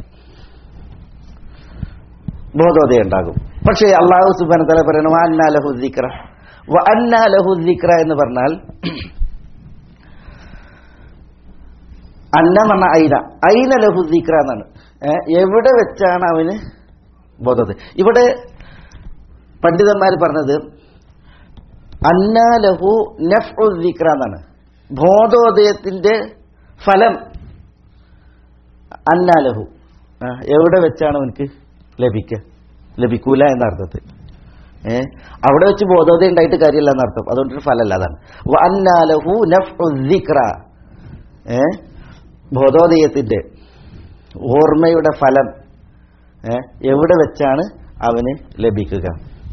ബോധോദയം ഉണ്ടാകും പക്ഷേ അള്ളാഹു സുബാന തല പറയണം അന്നാ ലഹുദ്ദിക്ര വ അന്നാ ലഹുദ്ദിക്ര എന്ന് പറഞ്ഞാൽ അന്ന എന്ന് പറഞ്ഞ ഐന ഐന ലഹുദ്ദിക്ര എന്നാണ് ഏ, എവിടെ വെച്ചാണ് അവന് ബോധോദയം ഇവിടെ പണ്ഡിതന്മാർ പറഞ്ഞത് അന്നാ ലഹു നഫ്ഉദ്ദിക്ര എന്നാണ് ബോധോദയത്തിന്റെ ഫലം അന്നാലഹു ആ, എവിടെ വെച്ചാണ് അവനക്ക് ലഭിക്കുക ലഭിക്കൂല എന്ന അർത്ഥത്തിൽ ഏ അവിടെ വെച്ച് ബോധോദയം ഉണ്ടായിട്ട് കാര്യമില്ല എന്നർത്ഥം അതുകൊണ്ടൊരു ഫലമല്ല അതാണ് വ അന്നാലഹു നഫ്ഉദ്ദിക്ര ഏ ബോധോദയത്തിന്റെ ഓർമ്മയുടെ ഫലം ഏ എവിടെ വെച്ചാണ് അവന് ലഭിക്കുക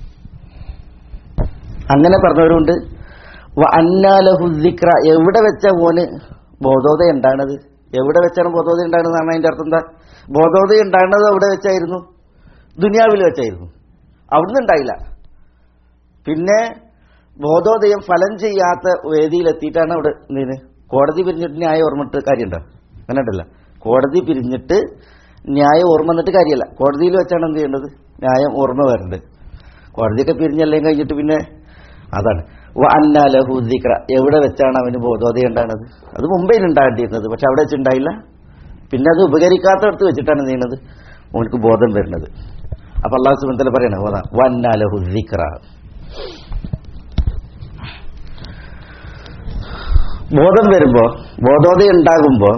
അങ്ങനെ പറഞ്ഞവരുണ്ട് വ അന്നാലഹുദ്ദിക്ര എവിടെ വെച്ച ഓന് ബോധോദയം ഉണ്ടാണത് എവിടെ വെച്ചാണ് ബോധോദയം ഉണ്ടാകുന്നതാണ് അതിന്റെ അർത്ഥം എന്താ ബോധോദയം ഉണ്ടാകുന്നത് അവിടെ വെച്ചായിരുന്നു ദുനിയാവിൽ വെച്ചായിരുന്നു അവിടുന്ന് ഉണ്ടായില്ല പിന്നെ ബോധോദയം ഫലം ചെയ്യാത്ത വേദിയിലെത്തിയിട്ടാണ് അവിടെ എന്തിന് കോടതി പിരിഞ്ഞിട്ട് ന്യായം ഓർമ്മിട്ട് കാര്യമുണ്ടോ അങ്ങനെയുണ്ടല്ല കോടതി പിരിഞ്ഞിട്ട് ന്യായം ഓർമ്മ വന്നിട്ട് കാര്യമല്ല കോടതിയിൽ വെച്ചാണ് എന്ത് ചെയ്യേണ്ടത് ന്യായം ഓർമ്മ വരേണ്ടത് കോടതിയൊക്കെ പിരിഞ്ഞെല്ലാം കഴിഞ്ഞിട്ട് പിന്നെ അതാണ് വ അന്നാ ലഹു ദിക്ര എവിടെ വെച്ചാണ് അവന് ബോധോദയം ഉണ്ടാകുന്നത് അത് മുംബൈയിൽ ഉണ്ടാകേണ്ടിയിരുന്നത് പക്ഷെ അവിടെ വെച്ചുണ്ടായില്ല പിന്നെ അത് ഉപകരിക്കാത്തടത്ത് വെച്ചിട്ടാണ് എന്ത് ചെയ്യുന്നത് അവനക്ക് ബോധം വരുന്നത് അപ്പൊ അള്ളാഹു സുബന്ധല പറയണ വ അന്നാ ലഹു ദിക്ര ബോധം വരുമ്പോ ബോധോദയം ഉണ്ടാകുമ്പോ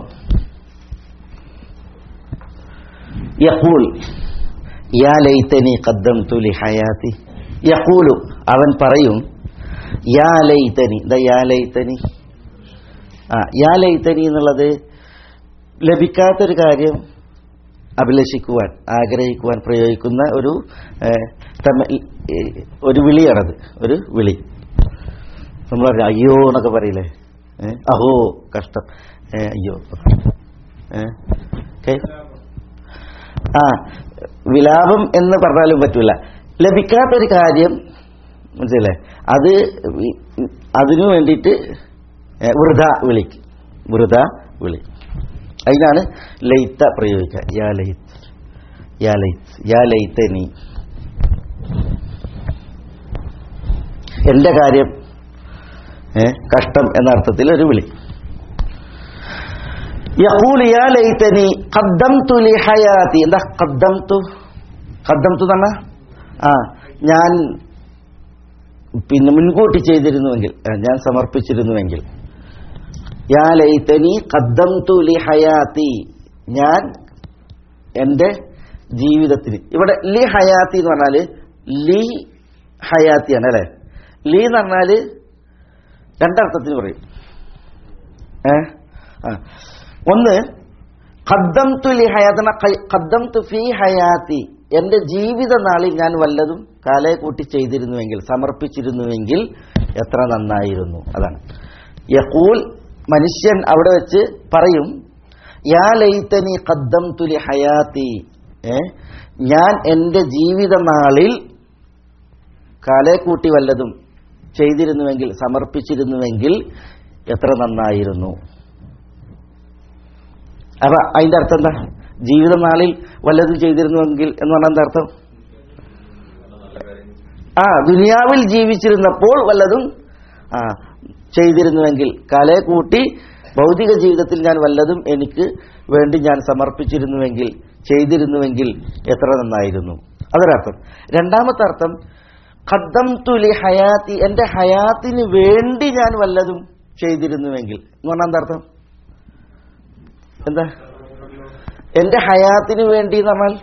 യഖൂൽ യാ ലൈതനി ഖദ്ദംതു ലി ഹയാതി യഖൂലു അവൻ പറയും യാ ലൈതനി ദ യാ ലൈതനി ആ യാ ലൈതനി എന്നുള്ളത് ലഭിക്കാത്തൊരു കാര്യം അഭിലഷിക്കുവാൻ ആഗ്രഹിക്കുവാൻ പ്രയോഗിക്കുന്ന ഒരു ഏഹ്, തമ- ഏഹ്, ഒരു വിളിയാണത് ഒരു വിളി നമ്മൾ പറയും അയ്യോ എന്നൊക്കെ പറയില്ലേ ഏ? അഹോ കഷ്ടം ഏ, അയ്യോ ഏ? ഓക്കേ? ആ വിലാപം എന്ന് പറഞ്ഞാലും പറ്റൂല ലഭിക്കാത്തൊരു കാര്യം മനസ്സിലല്ലേ അത് വി- അതിനു വേണ്ടിയിട്ട് ഏ, വൃഥ വിളി വൃഥ വിളി അതിനാണ് ലൈത്ത പ്രയോഗിക്കുക യാ ലൈത്ത് യാ ലൈത്ത് യാ ലൈത്ത നീ എന്റെ കാര്യം ഏ, കഷ്ടം എന്ന അർത്ഥത്തിൽ ഒരു വിളി യഖൂൽ യാ ലൈതനി ഖദ്ദംതു ലി ഹയാതി എന്താ ഖദ്ദംതു ഖദ്ദംതു എന്ന് പറഞ്ഞാ ആ ഞാൻ പിന്നെ മുൻകൂട്ടി ചെയ്തിരുന്നുവെങ്കിൽ ആ, ഞാൻ സമർപ്പിച്ചിരുന്നുവെങ്കിൽ യാ ലൈതനി ഖദ്ദംതു ലി ഹയാതി ഞാൻ എൻ്റെ ജീവിതത്തിന് ഇവിടെ ലി ഹയാത്തി എന്ന് പറഞ്ഞാല് ലി ഹയാത്തിയാണ് അല്ലെ ലി എന്ന് പറഞ്ഞാല് രണ്ടർത്ഥത്തിന് പറയും ഏ ആ. ഒന്ന് ഖദ്ദംതു ലി ഹയാത്തിന ഖദ്ദംതു ഫി ഹയാത്തി എൻ്റെ ജീവിത നാളിൽ ഞാൻ വല്ലതും കാലേ കൂട്ടി ചെയ്തിരുന്നുവെങ്കിൽ സമർപ്പിച്ചിരുന്നുവെങ്കിൽ എത്ര നന്നായിരുന്നു അതാണ് യഖൂൽ മനുഷ്യൻ അവിടെ വെച്ച് പറയും യാ ലൈതനി ഖദ്ദം തുലി ഹയാത്തി ഏ ഞാൻ എൻ്റെ ജീവിത നാളിൽ കാലേ കൂട്ടി വല്ലതും ചെയ്തിരുന്നുവെങ്കിൽ സമർപ്പിച്ചിരുന്നുവെങ്കിൽ എത്ര നന്നായിരുന്നു അപ്പൊ അതിന്റെ അർത്ഥം എന്താ ജീവിത നാളിൽ വല്ലതും ചെയ്തിരുന്നുവെങ്കിൽ എന്ന് പറഞ്ഞാൽ എന്താ അർത്ഥം ആ ദുനിയാവിൽ ജീവിച്ചിരുന്നപ്പോൾ വല്ലതും ആ ചെയ്തിരുന്നുവെങ്കിൽ കലയെ കൂട്ടി ഭൗതിക ജീവിതത്തിൽ ഞാൻ വല്ലതും എനിക്ക് വേണ്ടി ഞാൻ സമർപ്പിച്ചിരുന്നുവെങ്കിൽ ചെയ്തിരുന്നുവെങ്കിൽ എത്ര നന്നായിരുന്നു അതൊരർത്ഥം രണ്ടാമത്തെ അർത്ഥം ഖദ്ദം തുലി ഹയാത്തി എൻ്റെ ഹയാത്തിന് വേണ്ടി ഞാൻ വല്ലതും ചെയ്തിരുന്നുവെങ്കിൽ എന്ന് പറഞ്ഞാൽ എന്താ അർത്ഥം എന്താ എന്റെ ഹയാത്തിന് വേണ്ടി എന്ന് പറഞ്ഞാൽ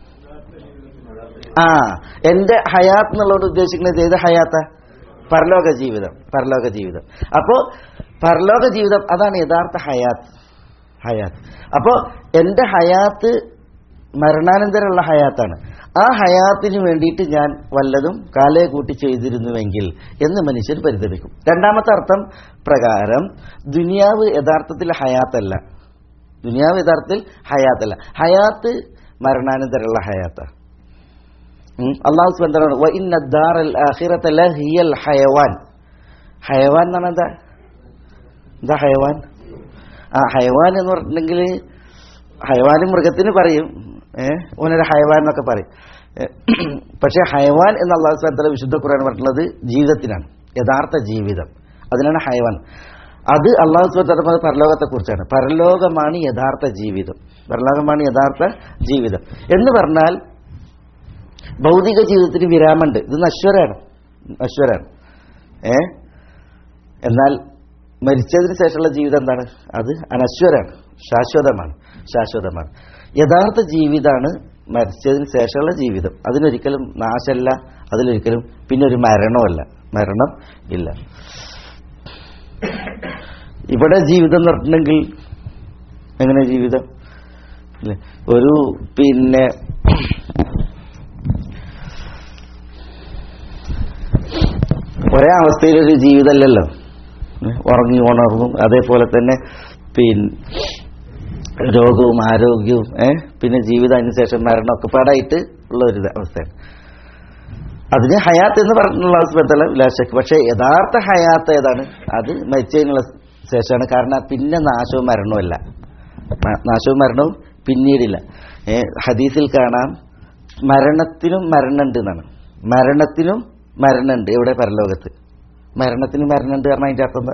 ആ എന്റെ ഹയാത്ത് എന്നുള്ളത് ഉദ്ദേശിക്കുന്നത് ഏത് ഹയാത്ത പരലോക ജീവിതം പരലോക ജീവിതം അപ്പോ പരലോക ജീവിതം അതാണ് യഥാർത്ഥ ഹയാത്ത് ഹയാത്ത് അപ്പോ എന്റെ ഹയാത്ത് മരണാനന്തരമുള്ള ഹയാത്താണ് ആ ഹയാത്തിന് വേണ്ടിയിട്ട് ഞാൻ വല്ലതും കാലേ കൂട്ടി ചെയ്തിരുന്നുവെങ്കിൽ എന്ന് മനുഷ്യൻ പരിതപിക്കും രണ്ടാമത്തെ അർത്ഥം പ്രകാരം ദുനിയാവ് യഥാർത്ഥത്തിൽ ഹയാത്തല്ല ദുനിയാവ് യഥാർത്ഥത്തിൽ ഹയാത്തല്ല ഹയാത്ത് മരണാനന്തരമുള്ള ഹയാത്താണ് അള്ളാഹു സ്വന്തമാണ് വ ഇന്ന ദാറൽ ആഖിറത ലഹിയൽ ഹയവാൻ ഹയവാൻ എന്നാണ് എന്താ എന്താ ഹയവാൻ ആ ഹയവാൻ എന്ന് പറഞ്ഞിട്ടുണ്ടെങ്കിൽ ഹയവാൻ മൃഗത്തിന് പറയും ഏഹ് ഓനൊരു ഹയവാൻ എന്നൊക്കെ പറയും ഏ, പക്ഷേ ഹയവാൻ എന്ന് അള്ളാഹു സ്വലത്തല വിശുദ്ധ ഖുർആൻ പറഞ്ഞിട്ടുള്ളത് ജീവിതത്തിനാണ് യഥാർത്ഥ ജീവിതം അതിനാണ് ഹയവാൻ അത് അള്ളാഹു സ്വലത്തല പരലോകത്തെ കുറിച്ചാണ് പരലോകമാണ് യഥാർത്ഥ ജീവിതം പരലോകമാണ് യഥാർത്ഥ ജീവിതം എന്ന് പറഞ്ഞാൽ ഭൗതിക ജീവിതത്തിന് വിരാമമുണ്ട് ഇത് നശ്വരാണ് നശ്വരാണ് ഏ എന്നാൽ മരിച്ചതിന് ശേഷമുള്ള ജീവിതം എന്താണ് അത് അനശ്വരാണ് ശാശ്വതമാണ് ശാശ്വതമാണ് യഥാർത്ഥ ജീവിതമാണ് മരിച്ചതിന് ശേഷമുള്ള ജീവിതം അതിനൊരിക്കലും നാശമല്ല അതിലൊരിക്കലും പിന്നെ ഒരു മരണമല്ല മരണം ഇല്ല ഇവിടെ ജീവിതം എന്ന് പറഞ്ഞിട്ടുണ്ടെങ്കിൽ എങ്ങനെ ജീവിതം ഇല്ലേ? ഒരു പിന്നെ ഒരേ അവസ്ഥയിലൊരു ജീവിതമല്ലല്ലോ ഏ? ഉറങ്ങി ഉണർന്നും അതേപോലെ തന്നെ പിന്നെ രോഗവും ആരോഗ്യവും ഏ പിന്നെ ജീവിതം അതിനുശേഷം മരണമൊക്കെ പാടായിട്ട് ഉള്ള ഒരു ഇത് അവസ്ഥയാണ് അതിന് ഹയാത്ത് എന്ന് പറഞ്ഞിട്ടുള്ള അവസ്ഥയല്ല വിലാശക്ക് പക്ഷേ യഥാർത്ഥ ഹയാത്ത് ഏതാണ് അത് മരിച്ചതിനുള്ള ശേഷമാണ് കാരണം പിന്നെ നാശവും മരണവുമല്ല മ- നാശവും മരണവും പിന്നീടില്ല ഏ, ഹദീസിൽ കാണാം മരണത്തിനും മരണമുണ്ട് എന്നാണ് മരണത്തിനും മരണമുണ്ട് എവിടെ പരലോകത്ത് മരണത്തിന് മരണമുണ്ട് കാരണം അതിന്റെ അർത്ഥം എന്താ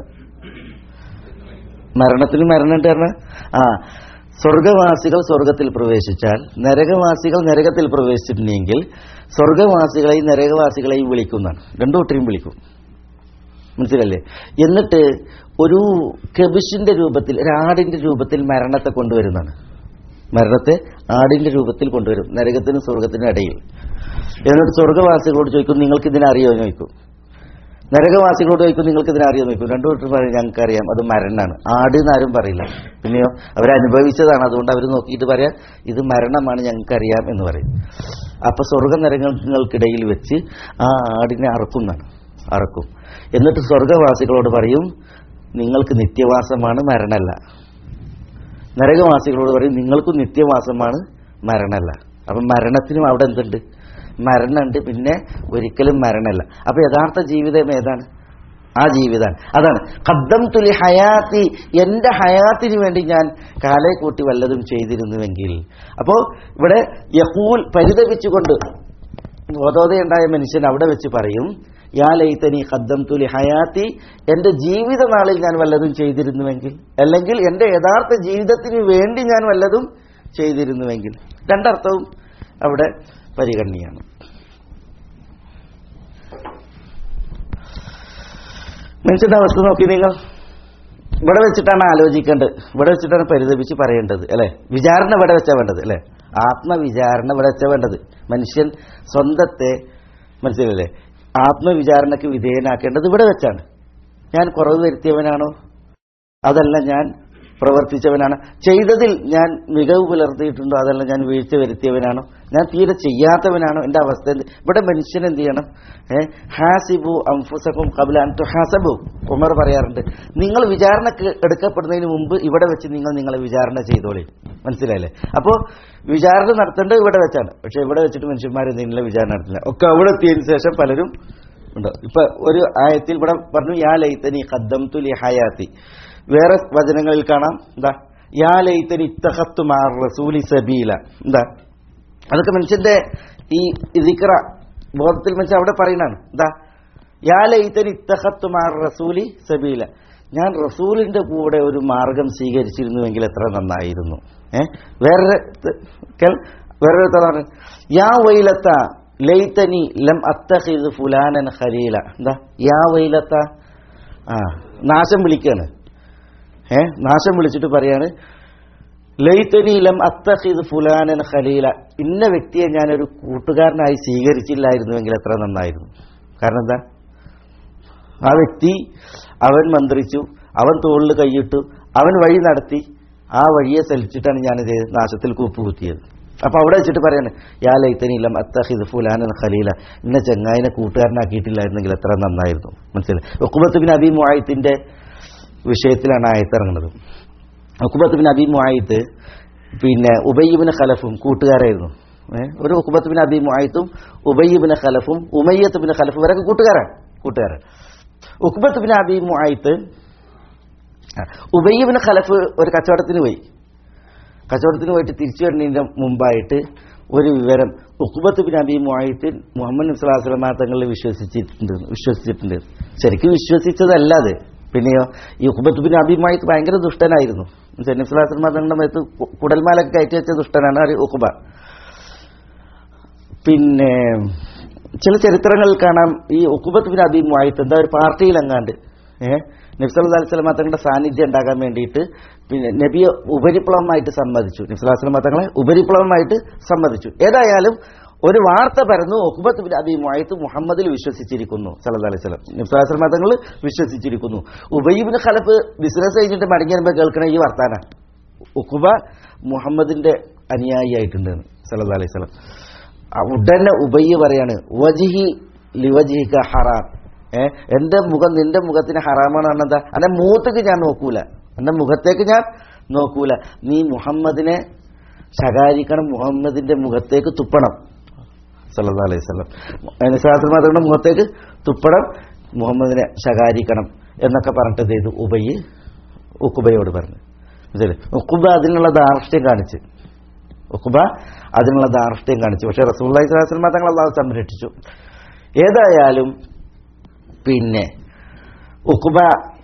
മരണത്തിന് മരണമുണ്ട് പറഞ്ഞാൽ ആ സ്വർഗവാസികൾ സ്വർഗത്തിൽ പ്രവേശിച്ചാൽ നരകവാസികൾ നരകത്തിൽ പ്രവേശിച്ചിട്ടുണ്ടെങ്കിൽ സ്വർഗവാസികളെയും നരകവാസികളെയും വിളിക്കുന്നതാണ് രണ്ടു കൂട്ടരെയും വിളിക്കും മനസ്സിലല്ലേ എന്നിട്ട് ഒരു കെബിഷിന്റെ രൂപത്തിൽ ഒരു ആടിന്റെ രൂപത്തിൽ മരണത്തെ കൊണ്ടുവരുന്നതാണ് മരണത്തെ ആടിന്റെ രൂപത്തിൽ കൊണ്ടുവരും നരകത്തിനും സ്വർഗത്തിനും ഇടയിൽ എന്നിട്ട് സ്വർഗവാസികളോട് ചോദിക്കും നിങ്ങൾക്ക് ഇതിനെ അറിയോ എന്ന് ചോദിക്കും നരകവാസികളോട് ചോദിക്കും നിങ്ങൾക്ക് ഇതിനെ അറിയോ എന്ന് ചോദിക്കും രണ്ടു കൂട്ടർ പറയും ഞങ്ങൾക്കറിയാം അത് മരണമാണ് ആട് എന്നാരും പറയില്ല പിന്നെയോ അവരനുഭവിച്ചതാണ് അതുകൊണ്ട് അവർ നോക്കിയിട്ട് പറയാം ഇത് മരണമാണ് ഞങ്ങൾക്കറിയാം എന്ന് പറയും അപ്പൊ സ്വർഗ നരകങ്ങൾക്കിടയിൽ വെച്ച് ആ ആടിനെ അറക്കുന്നതാണ് അറക്കും എന്നിട്ട് സ്വർഗവാസികളോട് പറയും നിങ്ങൾക്ക് നിത്യവാസമാണ് മരണമല്ല നരകവാസികളോട് പറയും നിങ്ങൾക്കും നിത്യവാസമാണ് മരണമല്ല അപ്പം മരണത്തിനും അവിടെ എന്തുണ്ട് മരണമുണ്ട് പിന്നെ ഒരിക്കലും മരണമല്ല അപ്പൊ യഥാർത്ഥ ജീവിതം ഏതാണ് ആ ജീവിതമാണ് അതാണ് കദ്ദം തുലി ഹയാത്തി എന്റെ ഹയാത്തിന് വേണ്ടി ഞാൻ കാലെ കൂട്ടി വല്ലതും ചെയ്തിരുന്നുവെങ്കിൽ അപ്പോ ഇവിടെ യഹൂൽ പരിതപിച്ചുകൊണ്ട് ബോധോദയുണ്ടായ മനുഷ്യൻ അവിടെ വെച്ച് പറയും യാ ലൈത്തനി ഖദ്ദം തുലി ഹയാത്തി എന്റെ ജീവിത നാളിൽ ഞാൻ വല്ലതും ചെയ്തിരുന്നുവെങ്കിൽ അല്ലെങ്കിൽ എന്റെ യഥാർത്ഥ ജീവിതത്തിന് വേണ്ടി ഞാൻ വല്ലതും ചെയ്തിരുന്നുവെങ്കിൽ രണ്ടർത്ഥവും അവിടെ പരിഗണനയാണ് മനുഷ്യന്റെ അവസ്ഥ നോക്കി നിങ്ങൾ ഇവിടെ വെച്ചിട്ടാണ് ആലോചിക്കേണ്ടത് ഇവിടെ വെച്ചിട്ടാണ് പരിതപിച്ച് പറയേണ്ടത് അല്ലെ വിചാരണ ഇവിടെ വെച്ചാ വേണ്ടത് അല്ലെ ആത്മവിചാരണ ഇവിടെ വെച്ചാ വേണ്ടത് മനുഷ്യൻ സ്വന്തത്തെ മനസ്സിലല്ലേ ആത്മവിചാരണയ്ക്ക് വിധേയനാക്കേണ്ടത് ഇവിടെ വെച്ചാണ് ഞാൻ കുറവ് വരുത്തിയവനാണോ അതല്ല ഞാൻ പ്രവർത്തിച്ചവനാണ് ചെയ്തതിൽ ഞാൻ മികവ് പുലർത്തിയിട്ടുണ്ടോ അതല്ല ഞാൻ വീഴ്ച വരുത്തിയവനാണോ ഞാൻ തീരെ ചെയ്യാത്തവനാണോ എൻ്റെ അവസ്ഥ എന്ത് ഇവിടെ മനുഷ്യൻ എന്ത് ചെയ്യണം ഏ ഹാസിബു അംഫുസക്കും കബില അൻതു ഹാസബു ഉമർ പറയാറുണ്ട് നിങ്ങൾ വിചാരണക്ക് എടുക്കപ്പെടുന്നതിന് മുമ്പ് ഇവിടെ വെച്ച് നിങ്ങൾ നിങ്ങളെ വിചാരണ ചെയ്തോളി മനസ്സിലായില്ലേ അപ്പോൾ വിചാരണ നടത്തേണ്ടത് ഇവിടെ വെച്ചാണ് പക്ഷെ ഇവിടെ വെച്ചിട്ട് മനുഷ്യന്മാർ എന്തെങ്കിലും വിചാരണ നടത്തില്ല ഒക്കെ അവിടെ എത്തിയതിനു ശേഷം പലരും ഉണ്ട് ഇപ്പൊ ഒരു ആയത്തിൽ ഇവിടെ പറഞ്ഞു യാ ലൈത്തനി ഖദ്ദം തുലി ഹയാത്തി വേറെ വചനങ്ങളിൽ കാണാം എന്താ യാ ലൈത്തനി ഇത്തഹത്തു മാർ റസൂലി സബീല എന്താ അതൊക്കെ മനുഷ്യന്റെ ഈ ദിക്ര ബോധത്തിൽ മനുഷ്യൻ അവിടെ പറയുന്നതാണ് എന്താ യാ ലൈത്തനി ഇത്തഹത്തു മാർ റസൂലി സബീല ഞാൻ റസൂലിന്റെ കൂടെ ഒരു മാർഗം സ്വീകരിച്ചിരുന്നുവെങ്കിൽ എത്ര നന്നായിരുന്നു ഏ വേറെ വേറൊരു പറഞ്ഞു യാ വൈലത്ത ലൈത്തനി ലം അത്തഹിദ് ഫുലാനൻ ഖലീല എന്താ യാ വൈലത്ത ആ നാശം വിളിക്കാണ് ഏ നാശം വിളിച്ചിട്ട് പറയാണ് ലൈത്തനി ലം അത്തഹിദ് ഫുലാനൻ ഖലീല ഇന്ന വ്യക്തിയെ ഞാനൊരു കൂട്ടുകാരനായി സ്വീകരിച്ചില്ലായിരുന്നുവെങ്കിൽ എത്ര നന്നായിരുന്നു കാരണം എന്താ ആ വ്യക്തി അവൻ മന്ത്രിച്ചു അവൻ തോളിൽ കൈയിട്ടു അവൻ വഴി നടത്തി ആ വഴിയെ സലിച്ചിട്ടാണ് ഞാനിത് നാശത്തിൽ കൂപ്പുകുത്തിയത് അപ്പൊ അവിടെ വെച്ചിട്ട് പറയാണ് യാ ലൈത്തനിലം അത്തഹിദ് ഫുലാനൻ ഖലീല ഇന്ന ചെങ്ങായിനെ കൂട്ടുകാരനാക്കിയിട്ടില്ലായിരുന്നെങ്കിൽ എത്ര നന്നായിരുന്നു മനസ്സിലായി ഒക്കുബത്ത് ബിൻ അബി മുആയിത്തിന്റെ വിഷയത്തിലാണ് ആയത്തിറങ്ങുന്നത് ഒക്കുബത്ത് ബിൻ അബി മുആയിത്ത് പിന്നെ ഉബയ്യബിന് ഖലഫും കൂട്ടുകാരായിരുന്നു ഏ? ഒരു ഉക്കുബത്ത് ബിൻ അബി മുആയിത്തും ഉബയ്യബിന് ഖലഫും ഉമയ്യത്ത് ബിൻ ഖലഫും ഇവരൊക്കെ കൂട്ടുകാരാണ് കൂട്ടുകാരൻ ഉക്കുബത്ത് ബിൻ അബി മുആയിത്ത് ഉബയ്യബിന് ഖലഫ് ഒരു കച്ചവടത്തിന് പോയി കച്ചവടത്തിന് പോയിട്ട് തിരിച്ചു വരുന്നതിന്റെ മുമ്പായിട്ട് ഒരു വിവരം ഉക്കുബത്ത് ബിൻ അബി മുആയിത്തിൻ മുഹമ്മദ് നബി സ്വല്ലല്ലാഹു അലൈഹി വസല്ലം തങ്ങളിൽ വിശ്വസിച്ചിട്ടുണ്ട് വിശ്വസിച്ചിട്ടുണ്ട് ശരിക്കും വിശ്വസിച്ചതല്ല അത് പിന്നെയോ ഈ ഉക്കുബത്ത് ബിൻ അബി മുആയിത്ത് ഭയങ്കര ദുഷ്ടനായിരുന്നു നബി സ്വല്ലല്ലാഹു അലൈഹി വസല്ലം തങ്ങളുടെ മേത്ത് കുടൽമാലൊക്കെ കയറ്റി വെച്ച ദുഷ്ടനാണ് ഒരു ഉക്കുബ പിന്നെ ചില ചരിത്രങ്ങളിൽ കാണാം ഈ ഉക്കുബത്ത് ബിൻ അബി മുആയിത്ത് എന്താ ഒരു പാർട്ടിയിലെങ്ങാണ്ട് ഏഹ് നബ്സല്ലാ അലിസ്ലാം തങ്ങളുടെ സാന്നിധ്യം ഉണ്ടാകാൻ വേണ്ടിയിട്ട് പിന്നെ നബിയെ ഉപരിപ്ലവമായിട്ട് സമ്മതിച്ചു നബ്സല്ലാസ്ലാം തങ്ങളെ ഉപരിപ്ലവമായിട്ട് സമ്മതിച്ചു ഏതായാലും ഒരു വാർത്ത പരന്നു ഒക്കുബത്ത് ബിൻ അബി മുആയിത്ത് മുഹമ്മദിൽ വിശ്വസിച്ചിരിക്കുന്നു സല്ലല്ലാഹു അലൈഹി വസല്ലം നബ്സല്ലാസ്ലാം തങ്ങൾ വിശ്വസിച്ചിരിക്കുന്നു ഉബയ്യബിന് ഖലഫ് ബിസിനസ് കഴിഞ്ഞിട്ട് മടങ്ങി വരുമ്പോൾ കേൾക്കണ ഈ വർത്താന ഉക്കുബ മുഹമ്മദിന്റെ അനുയായിയായിട്ടുണ്ട് സല്ലല്ലാഹു അലൈഹി വസല്ലം ആ ഉടനെ ഉബയ്യ പറയാണ് വജിഹി ലിവജിഹിക ഹറാം ഏ എന്റെ മുഖം നിന്റെ മുഖത്തിന് ഹറാമാണ് എന്താ എന്റെ മുഖത്തേക്ക് ഞാൻ നോക്കൂല എന്റെ മുഖത്തേക്ക് ഞാൻ നോക്കൂല നീ മുഹമ്മദിനെ ശകാരിക്കണം മുഹമ്മദിന്റെ മുഖത്തേക്ക് തുപ്പണം സല്ലല്ലാഹു അലൈഹി വസല്ലം അനുശാസ്ത്രമാതയുടെ മുഖത്തേക്ക് തുപ്പണം മുഹമ്മദിനെ ശകാരിക്കണം എന്നൊക്കെ പറഞ്ഞിട്ട് എന്ത് ചെയ്തു ഉബയ്യ് ഉക്കുബയോട് പറഞ്ഞു മനസ്സിലായി ഉക്കുബ അതിനുള്ള ധാർഷ്ട്യം കാണിച്ച് ഉക്കുബ അതിനുള്ള ധാർഷ്ട്യം കാണിച്ചു പക്ഷെ റസൂള്ളി സ്വലാസ്ലമ തങ്ങൾ അള്ളാഹു സംരക്ഷിച്ചു ഏതായാലും പിന്നെ ഉക്കുബ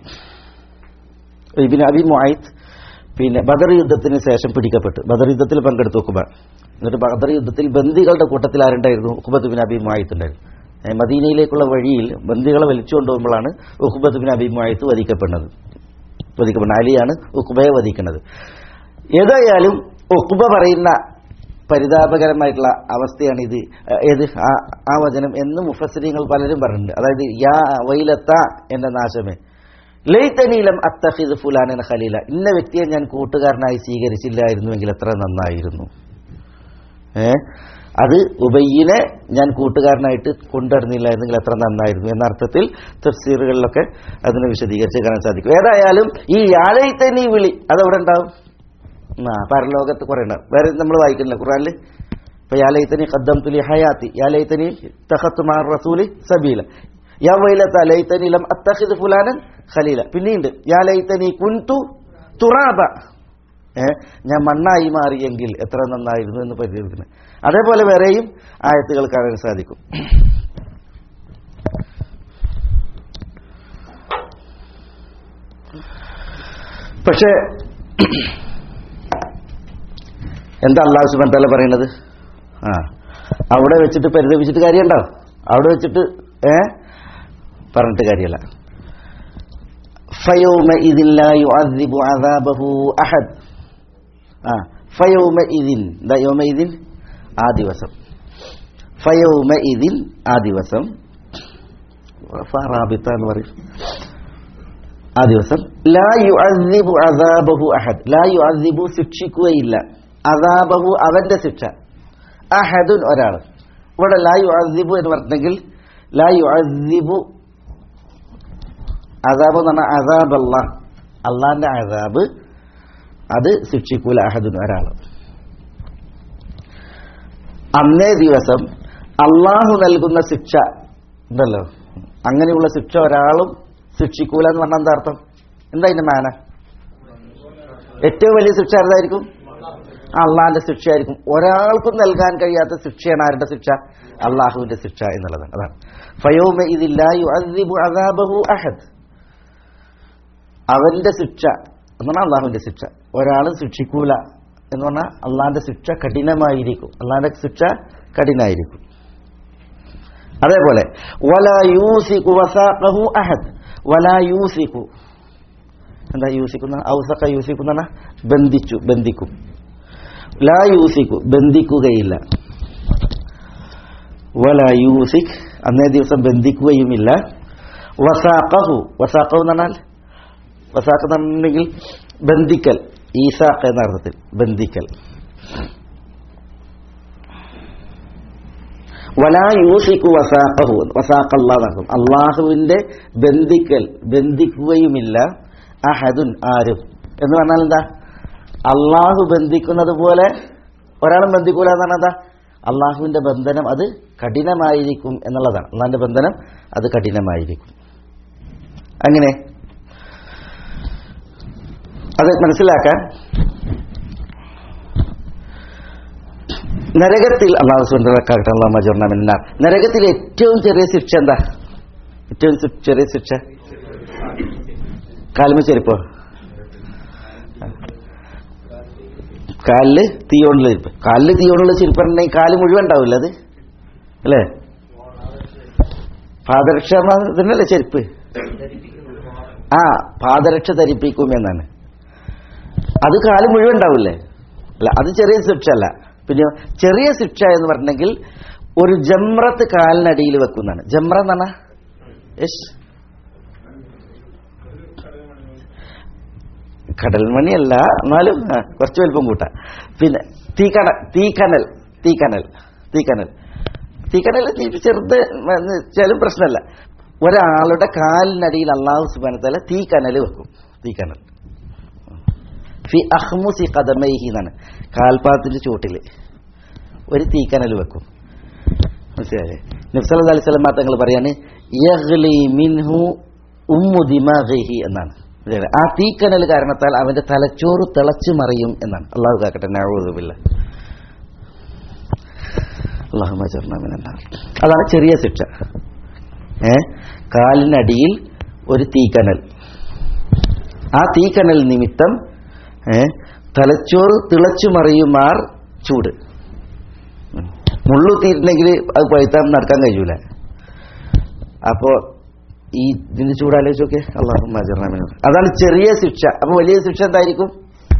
ഇബിൻ അബി മുആയിത്ത് പിന്നെ ബദർ യുദ്ധത്തിന് ശേഷം പിടിക്കപ്പെട്ടു ബദർ യുദ്ധത്തിൽ പങ്കെടുത്തു ഉക്കുബ എന്നിട്ട് ബദർ യുദ്ധത്തിൽ ബന്ദികളുടെ കൂട്ടത്തിൽ ആരുണ്ടായിരുന്നു ഉക്കുബത്ത് ബിൻ അബി മുആയിത്ത് ഉണ്ടായിരുന്നു ഏ, മദീനയിലേക്കുള്ള വഴിയിൽ ബന്ദികളെ വലിച്ചു കൊണ്ടുപോകുമ്പോഴാണ് ഉക്കുബത്ത് ബിൻ അബി മുആയിത്ത് വധിക്കപ്പെടുന്നത് വധിക്കപ്പെടുന്നത് അലിയാണ് ഉക്കുബയെ വധിക്കുന്നത് ഏതായാലും ഉക്കുബ പറയുന്ന പരിതാപകരമായിട്ടുള്ള അവസ്ഥയാണ് ഇത് ഏഹ് ഏത് ആ- ആ വചനം എന്ന് മുഫസരിങ്ങൾ പലരും പറഞ്ഞിട്ടുണ്ട് അതായത് യാ വൈലത്ത എന്റെ നാശമേ ലൈത്തനീലം അത്തഹിദ് ഫുലാനൻ ഖലീല ഇന്ന വ്യക്തിയെ ഞാൻ കൂട്ടുകാരനായി സ്വീകരിച്ചില്ലായിരുന്നുവെങ്കിൽ എത്ര നന്നായിരുന്നു ഏ അത് ഉബയ്യനെ ഞാൻ കൂട്ടുകാരനായിട്ട് കൊണ്ടുവരുന്നില്ലായിരുന്നെങ്കിൽ എത്ര നന്നായിരുന്നു എന്ന അർത്ഥത്തിൽ തഫ്സീറുകളിലൊക്കെ അതിനെ വിശദീകരിച്ച് കാണാൻ സാധിക്കും ഏതായാലും ഈ യാലൈത്തനി വിളി അതവിടെ ഉണ്ടാവും ആ പരലോകത്ത് കുറെ ഉണ്ടാവും വേറെ നമ്മൾ വായിക്കുന്നില്ല ഖുറാനിൽ ഇപ്പൊ യാലൈത്തനി ഖദ്ദം തുലി ഹയാത്തി യാലൈത്തനി തഖത്തു മാർ റസൂലി സബീല യാ വൈലത്ത ലൈത്തനി ലം അത്തഖിദ് ഫുലാനൻ ഖലീല പിന്നെയുണ്ട് യാ ലൈത്തനി കുൻതു തുറാബ ഏ ഞാൻ മണ്ണായി മാറിയെങ്കിൽ എത്ര നന്നായിരുന്നു എന്ന് പരിഹരിക്കുന്നത് അതേപോലെ വേറെയും ആയത്തുകൾ കാണാൻ സാധിക്കും പക്ഷേ എന്താ അള്ളാഹു സുബാൻ തല പറയുന്നത് ആ അവിടെ വെച്ചിട്ട് പരിതപിച്ചിട്ട് കാര്യമുണ്ടോ അവിടെ വെച്ചിട്ട് ഏ പറഞ്ഞിട്ട് കാര്യമല്ല ഫയോമ ഇതില്ല യുഅദ്ദിബു അദാബഹു അഹദ് ആ ഫയോമ ഇതിൻ ദാ യോമ ഇതിൻ ആ ദിവസം ഫയോമ ഇതിൻ ആ ദിവസം ഫറാബിത്ത എന്ന് പറയും ആ ദിവസം ലാ യുഅദ്ദിബു അദാബഹു അഹദ് ലാ യുഅദ്ദിബു ശിക്ഷിക്കുകയില്ല അദാബഹു അവന്റെ ശിക്ഷ അഹദുൻ ഒരാൾ ഇവിടെ ലാ യുഅദ്ദിബു എന്ന് പറഞ്ഞെങ്കിൽ ലാ യുഅദ്ദിബു അസാബ് എന്ന് പറഞ്ഞാൽ അസാബ് അല്ലാ അള്ളാന്റെ അസാബ് അത് ശിക്ഷിക്കൂല അഹദുൻ ഒരാൾ അന്നേ ദിവസം അള്ളാഹു നൽകുന്ന ശിക്ഷ ഉണ്ടല്ലോ അങ്ങനെയുള്ള ശിക്ഷ ഒരാളും ശിക്ഷിക്കൂല എന്ന് പറഞ്ഞാൽ എന്താ അർത്ഥം എന്താ ഇതിന്റെ മാന ഏറ്റവും വലിയ ശിക്ഷ ആരുതായിരിക്കും അള്ളാഹിന്റെ ശിക്ഷയായിരിക്കും ഒരാൾക്കും നൽകാൻ കഴിയാത്ത ശിക്ഷയാണ് ആരുടെ ശിക്ഷ അള്ളാഹുവിന്റെ ശിക്ഷ എന്നുള്ളതാണ് അതാണ് ഫയോമ ഇതില്ലായു അദാബഹു അഹദ് അവന്റെ ശിക്ഷ എന്ന് പറഞ്ഞാൽ അള്ളാഹുവിന്റെ ശിക്ഷ ഒരാളും ശിക്ഷിക്കൂല എന്ന് പറഞ്ഞാൽ അള്ളാഹിന്റെ ശിക്ഷ കഠിനമായിരിക്കും അള്ളാഹിന്റെ ശിക്ഷ കഠിനായിരിക്കും അതേപോലെ വലാ യൂസിക്കു വസാഖഹു അഹദ് വലാ യൂസിക്കു എന്താ യൂസിക്കുന്ന ഔസക്ക യൂസിക്കുന്ന ബന്ധിച്ചു ബന്ധിക്കും ലാ യൂസിക്കു ബന്ധിക്കുകയില്ല വല യൂസിക് അന്നേ ദിവസം ബന്ധിക്കുകയുമില്ല വസാഖഹു വസാഖഹു എന്ന് പറഞ്ഞാൽ വസാഖ് എന്ന് പറഞ്ഞിട്ടുണ്ടെങ്കിൽ ബന്ധിക്കൽ ഈസാഖ് എന്ന അർത്ഥത്തിൽ ബന്ധിക്കൽ വലാ യൂസിക്കു വസാഖഹു വസാഖ് അള്ളാഹ് അള്ളാഹുവിന്റെ ബന്ധിക്കൽ ബന്ധിക്കുകയുമില്ല അഹദുൻ ആരും എന്ന് പറഞ്ഞാൽ എന്താ അള്ളാഹു ബന്ധിക്കുന്നത് പോലെ ഒരാളും ബന്ധിക്കൂല എന്ന് പറഞ്ഞാൽ എന്താ അള്ളാഹുവിന്റെ ബന്ധനം അത് കഠിനമായിരിക്കും എന്നുള്ളതാണ് അള്ളാഹിന്റെ ബന്ധനം അത് കഠിനമായിരിക്കും അങ്ങനെ അത് മനസ്സിലാക്കാൻ നരകത്തിൽ അള്ളാഹു സുന്ദരക്കാകട്ടെ അള്ളാഹ് മജുർണമെന്ന നരകത്തിൽ ഏറ്റവും ചെറിയ ശിക്ഷ എന്താ ഏറ്റവും ചെ- ചെറിയ ശിക്ഷ കാൽമ ചെരുപ്പോ കാലില് തീയോണ്ടുള്ള ചെരുപ്പ് കാലില് തീയോണ്ടുള്ള ചെരുപ്പ് പറഞ്ഞിട്ടുണ്ടെങ്കിൽ കാല് മുഴുവൻ ഉണ്ടാവില്ല അത് അല്ലേ പാദരക്ഷ തന്നെയല്ലേ ചെരുപ്പ് ആ പാദരക്ഷ ധരിപ്പിക്കും എന്നാണ് അത് കാല് മുഴുവൻ ഉണ്ടാവില്ലേ അല്ല അത് ചെറിയ ശിക്ഷ അല്ല പിന്നെ ചെറിയ ശിക്ഷ എന്ന് പറഞ്ഞെങ്കിൽ ഒരു ജമ്രത്ത് കാലിനടിയിൽ വെക്കുന്നതാണ് ജമ്ര എന്ന് പറഞ്ഞാ യെസ് കടൽമണിയല്ല എന്നാലും ആ, കുറച്ച് വലുപ്പം കൂട്ടാം പിന്നെ തീക്കണ തീക്കനൽ തീക്കനൽ തീക്കനൽ തീക്കനൽ തീ ചെറുത് വെച്ചാലും പ്രശ്നമല്ല ഒരാളുടെ കാലിനടിയിൽ അള്ളാഹു സുബാനത്തല തീക്കനൽ വെക്കും തീക്കനൽ ഫി അഹ്മുസി കദമൈഹി എന്നാണ് കാൽപാദത്തിന്റെ ചുവട്ടില് ഒരു തീക്കനൽ വെക്കും മനസ്സിലായേ നബ്സല അലൈഹി സ്വലം തങ്ങൾ പറയാണ് യഗ്ലി മിൻഹു ഉമ്മു ദിമാഗിഹി എന്നാണ് മനസ്സിലായോ? ആ തീക്കനൽ കാരണത്താൽ അവന്റെ തലച്ചോറ് തിളച്ചു മറിയും എന്നാണ് അള്ളാഹു കാക്കട്ടെ നഴുതുമില്ല അള്ളാഹു അതാണ് ചെറിയ ശിക്ഷ ഏ കാലിനടിയിൽ ഒരു തീക്കനൽ ആ തീക്കനൽ നിമിത്തം ഏ തലച്ചോറ് തിളച്ചു മറിയുമാർ ചൂട് ഉം. മുള്ളു തീരുന്നെങ്കിൽ അത് പഴുത്താൻ നടക്കാൻ കഴിയൂല അപ്പോ ഈ ഇതിന്റെ ചൂടാലോചിച്ച് നോക്കിയേ അള്ളാഹു അതാണ് ചെറിയ ശിക്ഷ അപ്പൊ വലിയ ശിക്ഷ എന്തായിരിക്കും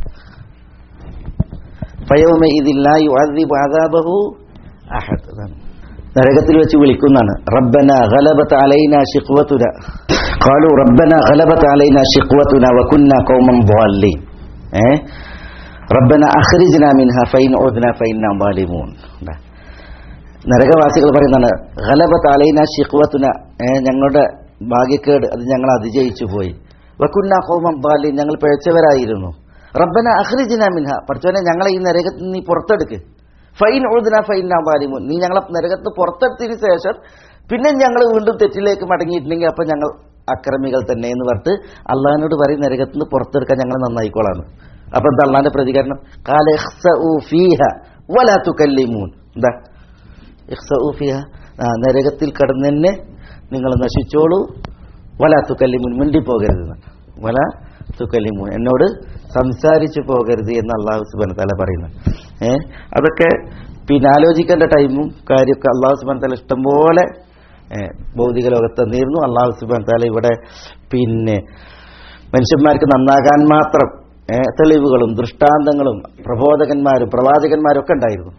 ഫയൗമ ഇതില്ല യുഅദ്ദിബു അദാബഹു അഹദ് അതാണ് നരകത്തിൽ വെച്ച് വിളിക്കുന്നതാണ് റബ്ബന ഗലബത്ത് അലൈന ഷിഖ്വതുന ഖാലു റബ്ബന ഗലബത്ത് അലൈന ഷിഖ്വതുന വകുന്ന ഖൗമൻ ضالين ഏ റബ്ബന അഖ്രിജ്ന മിൻഹ ഫൈൻ ഉദ്ന ഫൈന്ന ളാലിമൂൻ ദാ. നരകവാസികൾ പറയുന്നതാണ് ഗലബത്ത് അലൈന ഷിഖ്വതുന ഏ ഞങ്ങളുടെ ഭാഗ്യക്കേട് അത് ഞങ്ങൾ അതിജയിച്ചു പോയി വകുന്ന ഖൗമൻ ضالين ഞങ്ങൾ പിഴച്ചവരായിരുന്നു റബ്ബന അഖ്രിജ്ന മിൻഹ പഠിച്ചവനെ ഞങ്ങളെ ഈ നരകത്തിൽ നീ പുറത്തെടുക്ക് ഫൈൻ ഉഴുതിന ഫൈൻ ബാലിമുൻ നീ ഞങ്ങളെ നരകത്ത് പുറത്തെടുത്തതിന് ശേഷം പിന്നെ ഞങ്ങൾ വീണ്ടും തെറ്റിലേക്ക് മടങ്ങിയിട്ടുണ്ടെങ്കിൽ അപ്പൊ ഞങ്ങൾ അക്രമികൾ തന്നെ എന്ന് പറഞ്ഞിട്ട് അള്ളഹാനോട് പറയും നരകത്തിൽ നിന്ന് പുറത്തെടുക്കാൻ ഞങ്ങൾ നന്നായിക്കോളാണ് അപ്പൊ എന്താ അള്ളാന്റെ പ്രതികരണം കാല ഇഖ്സഉ ഫീഹ വലാ തുകല്ലിമൂൻ എന്താ ഇഖ്സഉ ഫീഹ ആ, നരകത്തിൽ കടന്നെ നിങ്ങൾ നശിച്ചോളൂ വലാ തുകല്ലിമൂൻ മിണ്ടി പോകരുതെന്ന് വല തുകല്ലിമൂൻ എന്നോട് സംസാരിച്ചു പോകരുത് എന്ന് അള്ളാഹു സുബാൻ തല പറയുന്നത് ഏ അതൊക്കെ പിന്നെ ആലോചിക്കേണ്ട ടൈമും കാര്യമൊക്കെ അള്ളാഹു സുബാൻ തല ഇഷ്ടംപോലെ ഏ, ഭൗതിക ലോകത്ത് തന്നിരുന്നു അള്ളാഹു സുബാൻ തല ഇവിടെ പിന്നെ മനുഷ്യന്മാർക്ക് നന്നാകാൻ മാത്രം ഏ, തെളിവുകളും ദൃഷ്ടാന്തങ്ങളും പ്രബോധകന്മാരും പ്രവാചകന്മാരും ഒക്കെ ഉണ്ടായിരുന്നു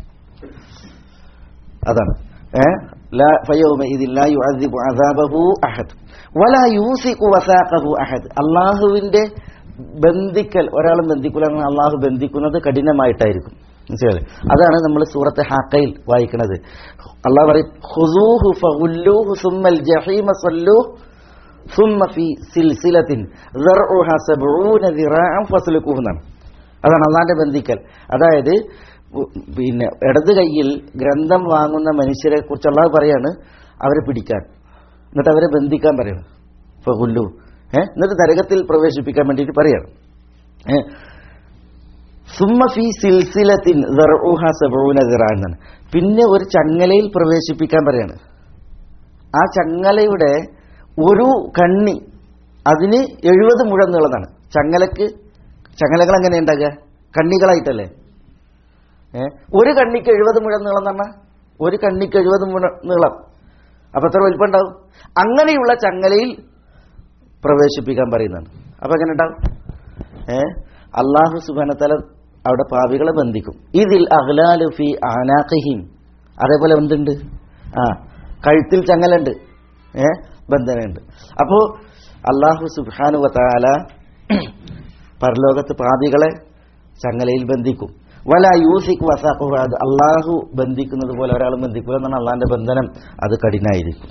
അതാണ് ഏ ലാ ഫയൗമഇദ ലാ യുഅദ്ദിബു അദാബഹു അഹദ് വലാ യൂസിഖു വസാഖഹു അഹദ് അള്ളാഹുവിന്റെ ബന്ധിക്കൽ ഒരാളും ബന്ധിക്കൂല അങ്ങനെ അള്ളാഹു ബന്ധിക്കുന്നത് കഠിനമായിട്ടായിരിക്കും മനസ്സിലായില്ലേ അതാണ് നമ്മൾ സൂറത്തെ ഹാക്കയിൽ വായിക്കുന്നത് അള്ളാഹ് പറയും ഖുദൂഹു ഫഗുല്ലൂഹു സുമ്മൽ ജഹീമ സല്ലൂഹു സുമ്മ ഫി സിൽസിലത്തിൻ ദർഉഹ സബ്ഊന ദിറാഅൻ ഫസ്ലുഖൂഹു എന്നാണ് അതാണ് അള്ളാന്റെ ബന്ധിക്കൽ അതായത് ഉ- പിന്നെ ഇടത് കൈയിൽ ഗ്രന്ഥം വാങ്ങുന്ന മനുഷ്യരെ കുറിച്ച് അള്ളാഹ് പറയാണ് അവരെ പിടിക്കാൻ എന്നിട്ട് അവരെ ബന്ധിക്കാൻ പറയണം ഫഗുല്ലു ഏഹ് എന്നിട്ട് നരകത്തിൽ പ്രവേശിപ്പിക്കാൻ വേണ്ടിയിട്ട് പറയാണ് ഏഹ് സുമ്മ ഫി സിൽസിലത്തിൻ ദർഉഹ സബ്ഊന ദിറാഅൻ എന്നാണ് പിന്നെ ഒരു ചങ്ങലയിൽ പ്രവേശിപ്പിക്കാൻ പറയാണ് ആ ചങ്ങലയുടെ ഒരു കണ്ണി അതിന് എഴുപത് മുഴം നീളതാണ് ചങ്ങലക്ക് ചങ്ങലകൾ എങ്ങനെ ഉണ്ടാകുക കണ്ണികളായിട്ടല്ലേ ഏ ഒരു കണ്ണിക്ക് എഴുപത് മുഴം നീളം എന്ന് പറഞ്ഞാൽ ഒരു കണ്ണിക്ക് എഴുപത് മുഴ നീളം അപ്പൊ എത്ര വലിപ്പം ഉണ്ടാവും അങ്ങനെയുള്ള ചങ്ങലയിൽ പ്രവേശിപ്പിക്കാൻ പറയുന്നതാണ് അപ്പൊ എങ്ങനെ ഉണ്ടാവും ഏ അള്ളാഹു സുബാനത്തല അവിടെ പാവികളെ ബന്ധിക്കും ഇതിൽ അഹ്ലാലു ഫി ആനാഖിഹിം അതേപോലെ എന്തുണ്ട് ആ കഴുത്തിൽ ചങ്ങലുണ്ട് ഏ ബന്ധനമുണ്ട് അപ്പോ അള്ളാഹു സുബാനു വത്താല പരലോകത്ത് പാപികളെ ചങ്ങലയിൽ ബന്ധിക്കും വല യൂസിക് വസാഖു അത് അള്ളാഹു ബന്ധിക്കുന്നത് പോലെ ഒരാളും ബന്ധിക്കൂല എന്നാണ് അള്ളാഹിന്റെ ബന്ധനം അത് കഠിനായിരിക്കും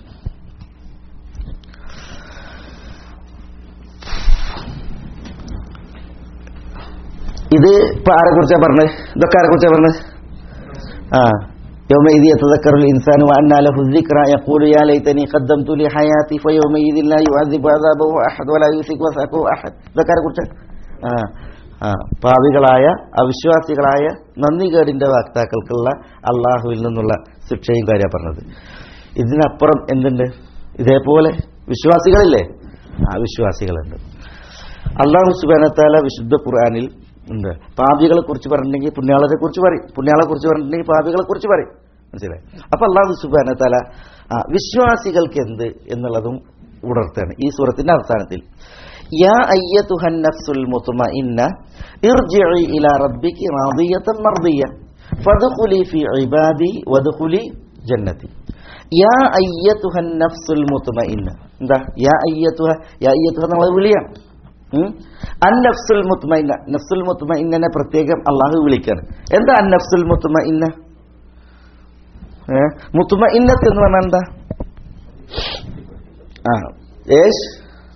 ഇത് ഇപ്പൊ ആരെ കുറിച്ചാ പറഞ്ഞത് ഇതൊക്കെ ആരെ കുറിച്ചാ പറഞ്ഞത് ആ يومئذ يتذكر الإنسان وأنى له الذكرى يقول يا ليتني قدمت لحياتي فيومئذ لا يعذب عذابه أحد ولا يوثق وثاقه أحد ഇതൊക്കെ കുറിച്ച് ആ ആ പാവികളായ അവിശ്വാസികളായ നന്ദികേടിന്റെ വാക്താക്കൾക്കുള്ള അള്ളാഹുവിൽ നിന്നുള്ള ശിക്ഷയും കാര്യം പറഞ്ഞത് ഇതിനപ്പുറം എന്തുണ്ട് ഇതേപോലെ വിശ്വാസികളില്ലേ ആ വിശ്വാസികളുണ്ട് അള്ളാഹു സുബാനത്താല വിശുദ്ധ ഖുർആാനിൽ ഉണ്ട് പാപികളെ കുറിച്ച് പറഞ്ഞിട്ടുണ്ടെങ്കിൽ പുണ്യാളരെ കുറിച്ച് പറയും പുണ്യാളെ കുറിച്ച് പറഞ്ഞിട്ടുണ്ടെങ്കിൽ പാപികളെ കുറിച്ച് പറയും മനസ്സിലായി അപ്പൊ അള്ളാഹു സുബാനത്താല ആ വിശ്വാസികൾക്ക് എന്ത് എന്നുള്ളതും ഉണർത്തുകയാണ് ഈ സൂറത്തിന്റെ അവസാനത്തിൽ യാ അയ്യതുഹൻ നഫ്സുൽ മുത്മഇന്ന ഇർജിഇ ഇലാ റബ്ബികി റാദിയതൻ മർദിയ ഫദ്ഖുലി ഫി ഇബാദി വദ്ഖുലി ജന്നതി യാ അയ്യതുഹൻ നഫ്സുൽ മുത്മഇന്ന എന്താ യാ അയ്യതുഹ യാ അയ്യതുഹ എന്നുള്ള വിളിയാണ് ഉം? അൻ നഫ്സുൽ മുത്മഇന്ന നഫ്സുൽ മുത്മഇന്നനെ പ്രത്യേകം അള്ളാഹു വിളിക്കാണ് എന്താ അൻ നഫ്സുൽ മുത്മഇന്ന ഏ മുത്മഇന്നത്ത് എന്ന് പറഞ്ഞാൽ എന്താ ആ ഏഷ്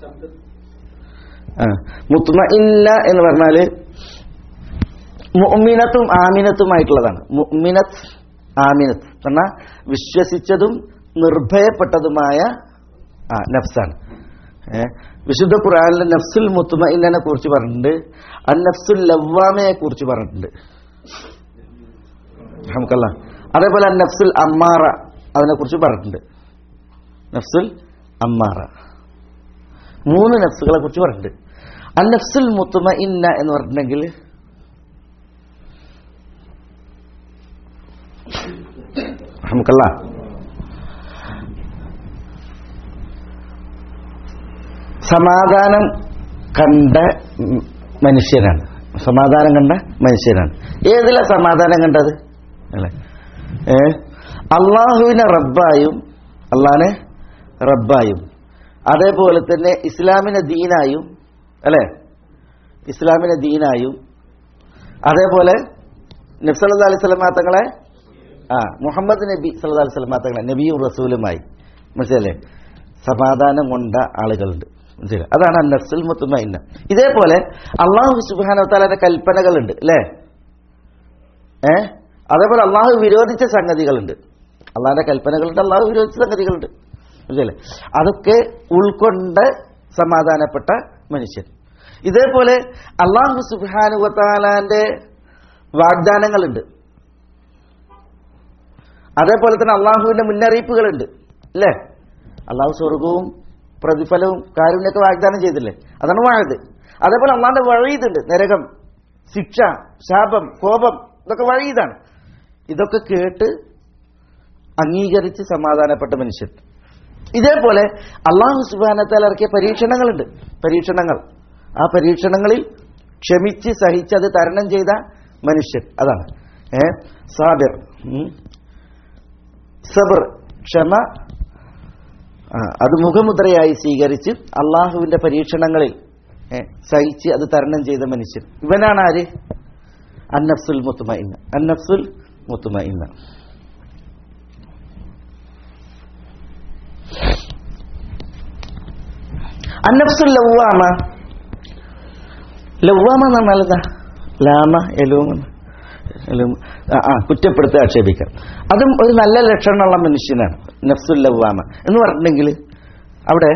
ആ മുത്മഇന്ന എന്ന് പറഞ്ഞാല് മുഅ്മിനത്തും ആമിനത്തുമായിട്ടുള്ളതാണ് മുഅ്മിനത്ത് ആമിനത്ത് പറഞ്ഞാൽ വിശ്വസിച്ചതും നിർഭയപ്പെട്ടതുമായ ആ നഫ്സാണ് ഏ വിശുദ്ധ ഖുർആനിലെ നഫ്സുൽ മുത്തുമഇന്നെ കുറിച്ച് പറഞ്ഞിട്ടുണ്ട് അൻ നഫ്സുൽ ലവ്വാമയെ കുറിച്ച് പറഞ്ഞിട്ടുണ്ട് നമുക്കല്ല അതേപോലെ അൻ നഫ്സുൽ അമ്മാറ അതിനെ കുറിച്ച് പറഞ്ഞിട്ടുണ്ട് നഫ്സുൽ അമ്മാറ മൂന്ന് നഫ്സുകളെ കുറിച്ച് പറഞ്ഞിട്ടുണ്ട് അൻ നഫ്സുൽ മുത്തുമഇന്ന എന്ന് പറഞ്ഞിട്ടുണ്ടെങ്കിൽ നമുക്കല്ല സമാധാനം കണ്ട ഉം, മനുഷ്യനാണ് സമാധാനം കണ്ട മനുഷ്യനാണ് ഏതിലാ സമാധാനം കണ്ടത് അല്ലേ ഏ അള്ളാഹുവിനെ റബ്ബായും അള്ളാഹിനെ റബ്ബായും അതേപോലെ തന്നെ ഇസ്ലാമിനെ ദീനായും അല്ലേ ഇസ്ലാമിനെ ദീനായും അതേപോലെ നബ്സല്ലാ അലൈഹി സ്വലമാ തങ്ങളെ ആ മുഹമ്മദ് നബി സല്ലാ അലൈഹി സ്വലമാ തങ്ങളെ നബിയും റസൂലുമായി മനസ്സിലല്ലേ സമാധാനം കൊണ്ട ആളുകളുണ്ട് മനസ്സിലായി അതാണ് നഫ്സുൽ മുത്തുമൈന്ന ഇതേപോലെ അള്ളാഹു സുബാനത്താലയുടെ കൽപ്പനകളുണ്ട് അല്ലേ ഏ അതേപോലെ അള്ളാഹു വിരോധിച്ച സംഗതികളുണ്ട് അള്ളാഹിന്റെ കൽപ്പനകളുണ്ട് അള്ളാഹു വിരോധിച്ച സംഗതികളുണ്ട് മനസ്സിലല്ലേ അതൊക്കെ ഉൾക്കൊണ്ട് സമാധാനപ്പെട്ട മനുഷ്യൻ ഇതേപോലെ അള്ളാഹു സുബാനുവത്താലാന്റെ വാഗ്ദാനങ്ങളുണ്ട് അതേപോലെ തന്നെ അള്ളാഹുവിന്റെ മുന്നറിയിപ്പുകളുണ്ട് അല്ലേ അള്ളാഹു സ്വർഗവും പ്രതിഫലവും കാരുണ്യൊക്കെ വാഗ്ദാനം ചെയ്തില്ലേ അതാണ് വാഴത് അതേപോലെ അള്ളാഹിന്റെ വഴീതുണ്ട് നരകം ശിക്ഷ ശാപം കോപം ഇതൊക്കെ വഴീതാണ് ഇതൊക്കെ കേട്ട് അംഗീകരിച്ച് സമാധാനപ്പെട്ട മനുഷ്യൻ ഇതേപോലെ അള്ളാഹു സുബാനത്താൽ ഇറക്കിയ പരീക്ഷണങ്ങളുണ്ട് പരീക്ഷണങ്ങൾ ആ പരീക്ഷണങ്ങളിൽ ക്ഷമിച്ച് സഹിച്ച് അത് തരണം ചെയ്ത മനുഷ്യൻ അതാണ് ഏ സാബിർ ഉം. സബർ ക്ഷമ ആ, അത് മുഖമുദ്രയായി സ്വീകരിച്ച് അള്ളാഹുവിന്റെ പരീക്ഷണങ്ങളിൽ ഏ, സഹിച്ച് അത് തരണം ചെയ്ത മനുഷ്യൻ ഇവനാണ് ആര് അന്നഫ്സുൽ മുത്തുമഇന്ന അന്നഫ്സുൽ മുത്തുമഇന്ന അന്നഫ്സുൽ ലവ്വാമ ലവ്വാമ എന്ന് പറഞ്ഞാൽ എന്താ ലാമ എലൂമ എലൂമ ആ, ആ കുറ്റപ്പെടുത്തി ആക്ഷേപിക്കാം അതും ഒരു നല്ല ലക്ഷണമുള്ള മനുഷ്യനാണ് നഫ്സുൽ ലവ്വാമ എന്ന് പറഞ്ഞിട്ടുണ്ടെങ്കിൽ അവിടെ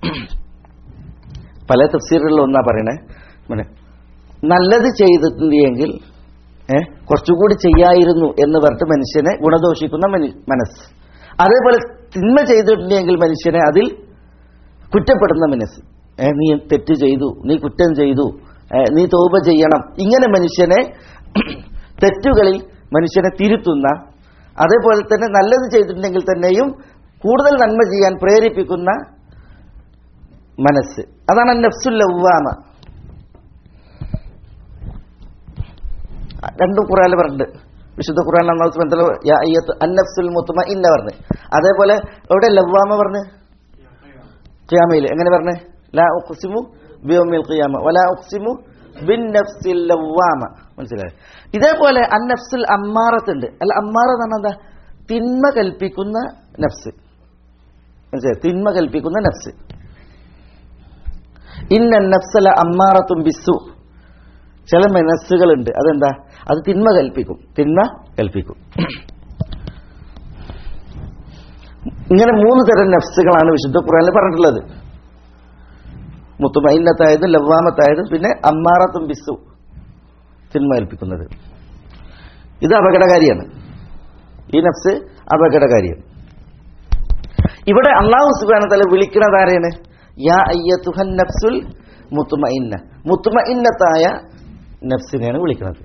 പല തഫ്സീറുകളിലും ഒന്നാ പറയണേ പിന്നെ നല്ലത് ചെയ്തിട്ടുണ്ടെങ്കിൽ ഏ കുറച്ചുകൂടി ചെയ്യായിരുന്നു എന്ന് പറഞ്ഞിട്ട് മനുഷ്യനെ ഗുണദോഷിക്കുന്ന മനു- മനസ്സ് അതേപോലെ തിന്മ ചെയ്തിട്ടുണ്ടെങ്കിൽ മനുഷ്യനെ അതിൽ കുറ്റപ്പെടുന്ന മനസ്സ് ഏ, നീ തെറ്റ് ചെയ്തു നീ കുറ്റം ചെയ്തു ഏ, നീ തോപ ചെയ്യണം ഇങ്ങനെ മനുഷ്യനെ തെറ്റുകളിൽ മനുഷ്യനെ തിരുത്തുന്ന അതേപോലെ തന്നെ നല്ലത് ചെയ്തിട്ടുണ്ടെങ്കിൽ തന്നെയും കൂടുതൽ നന്മ ചെയ്യാൻ പ്രേരിപ്പിക്കുന്ന മനസ്സ് അതാണ് നഫ്സുൽ ലവ്വാമ രണ്ടും ഖുറാനിൽ പറഞ്ഞിട്ടുണ്ട് വിശുദ്ധ ഖുറാൻ അന്നഫ്സുൽ മുത്തുമ ഇന്ന പറഞ്ഞ് അതേപോലെ എവിടെ ലവ്വാമ പറഞ്ഞ് ഖിയാമയിൽ എങ്ങനെ പറഞ്ഞേ ലാ ഉഖ്സിമു ബിയൗമിൽ ഖിയാമ വലാ ഉഖ്സിമു ബിൻ നഫ്സിൽ ലവ്വാമ മനസ്സിലായി ഇതേപോലെ അന്നഫ്സുൽ അമ്മാറത്തുണ്ട് അല്ല അമ്മാറ എന്ന് പറഞ്ഞാൽ എന്താ തിന്മ കൽപ്പിക്കുന്ന നഫ്സ് മനസ്സിലായി തിന്മ കൽപ്പിക്കുന്ന നഫ്സ് ഇന്ന നഫ്സല അമ്മാറത്തും ബിസ്സു ചില മനസ്സുകളുണ്ട് അതെന്താ അത് തിന്മ കൽപ്പിക്കും തിന്മ കൽപ്പിക്കും ഇങ്ങനെ മൂന്ന് തരം നഫ്സുകളാണ് വിശുദ്ധ ഖുറാനിൽ പറഞ്ഞിട്ടുള്ളത് മുത്തുമൈന്നത്തായതും ലവ്വാമത്തായതും പിന്നെ അമ്മാറത്തും ബിസ്സു തിന്മ കൽപ്പിക്കുന്നത് ഇത് അപകടകാരിയാണ് ഈ നഫ്സ് അപകടകാരിയാണ് ഇവിടെ അള്ളാഹു സുബാന തല വിളിക്കുന്നത് ആരെയാണ് യാ അയ്യത്തുഹൻ നഫ്സുൽ മുത്തുമഇന്ന മുത്തുമഇന്നത്തായ നഫ്സിനെയാണ് വിളിക്കുന്നത്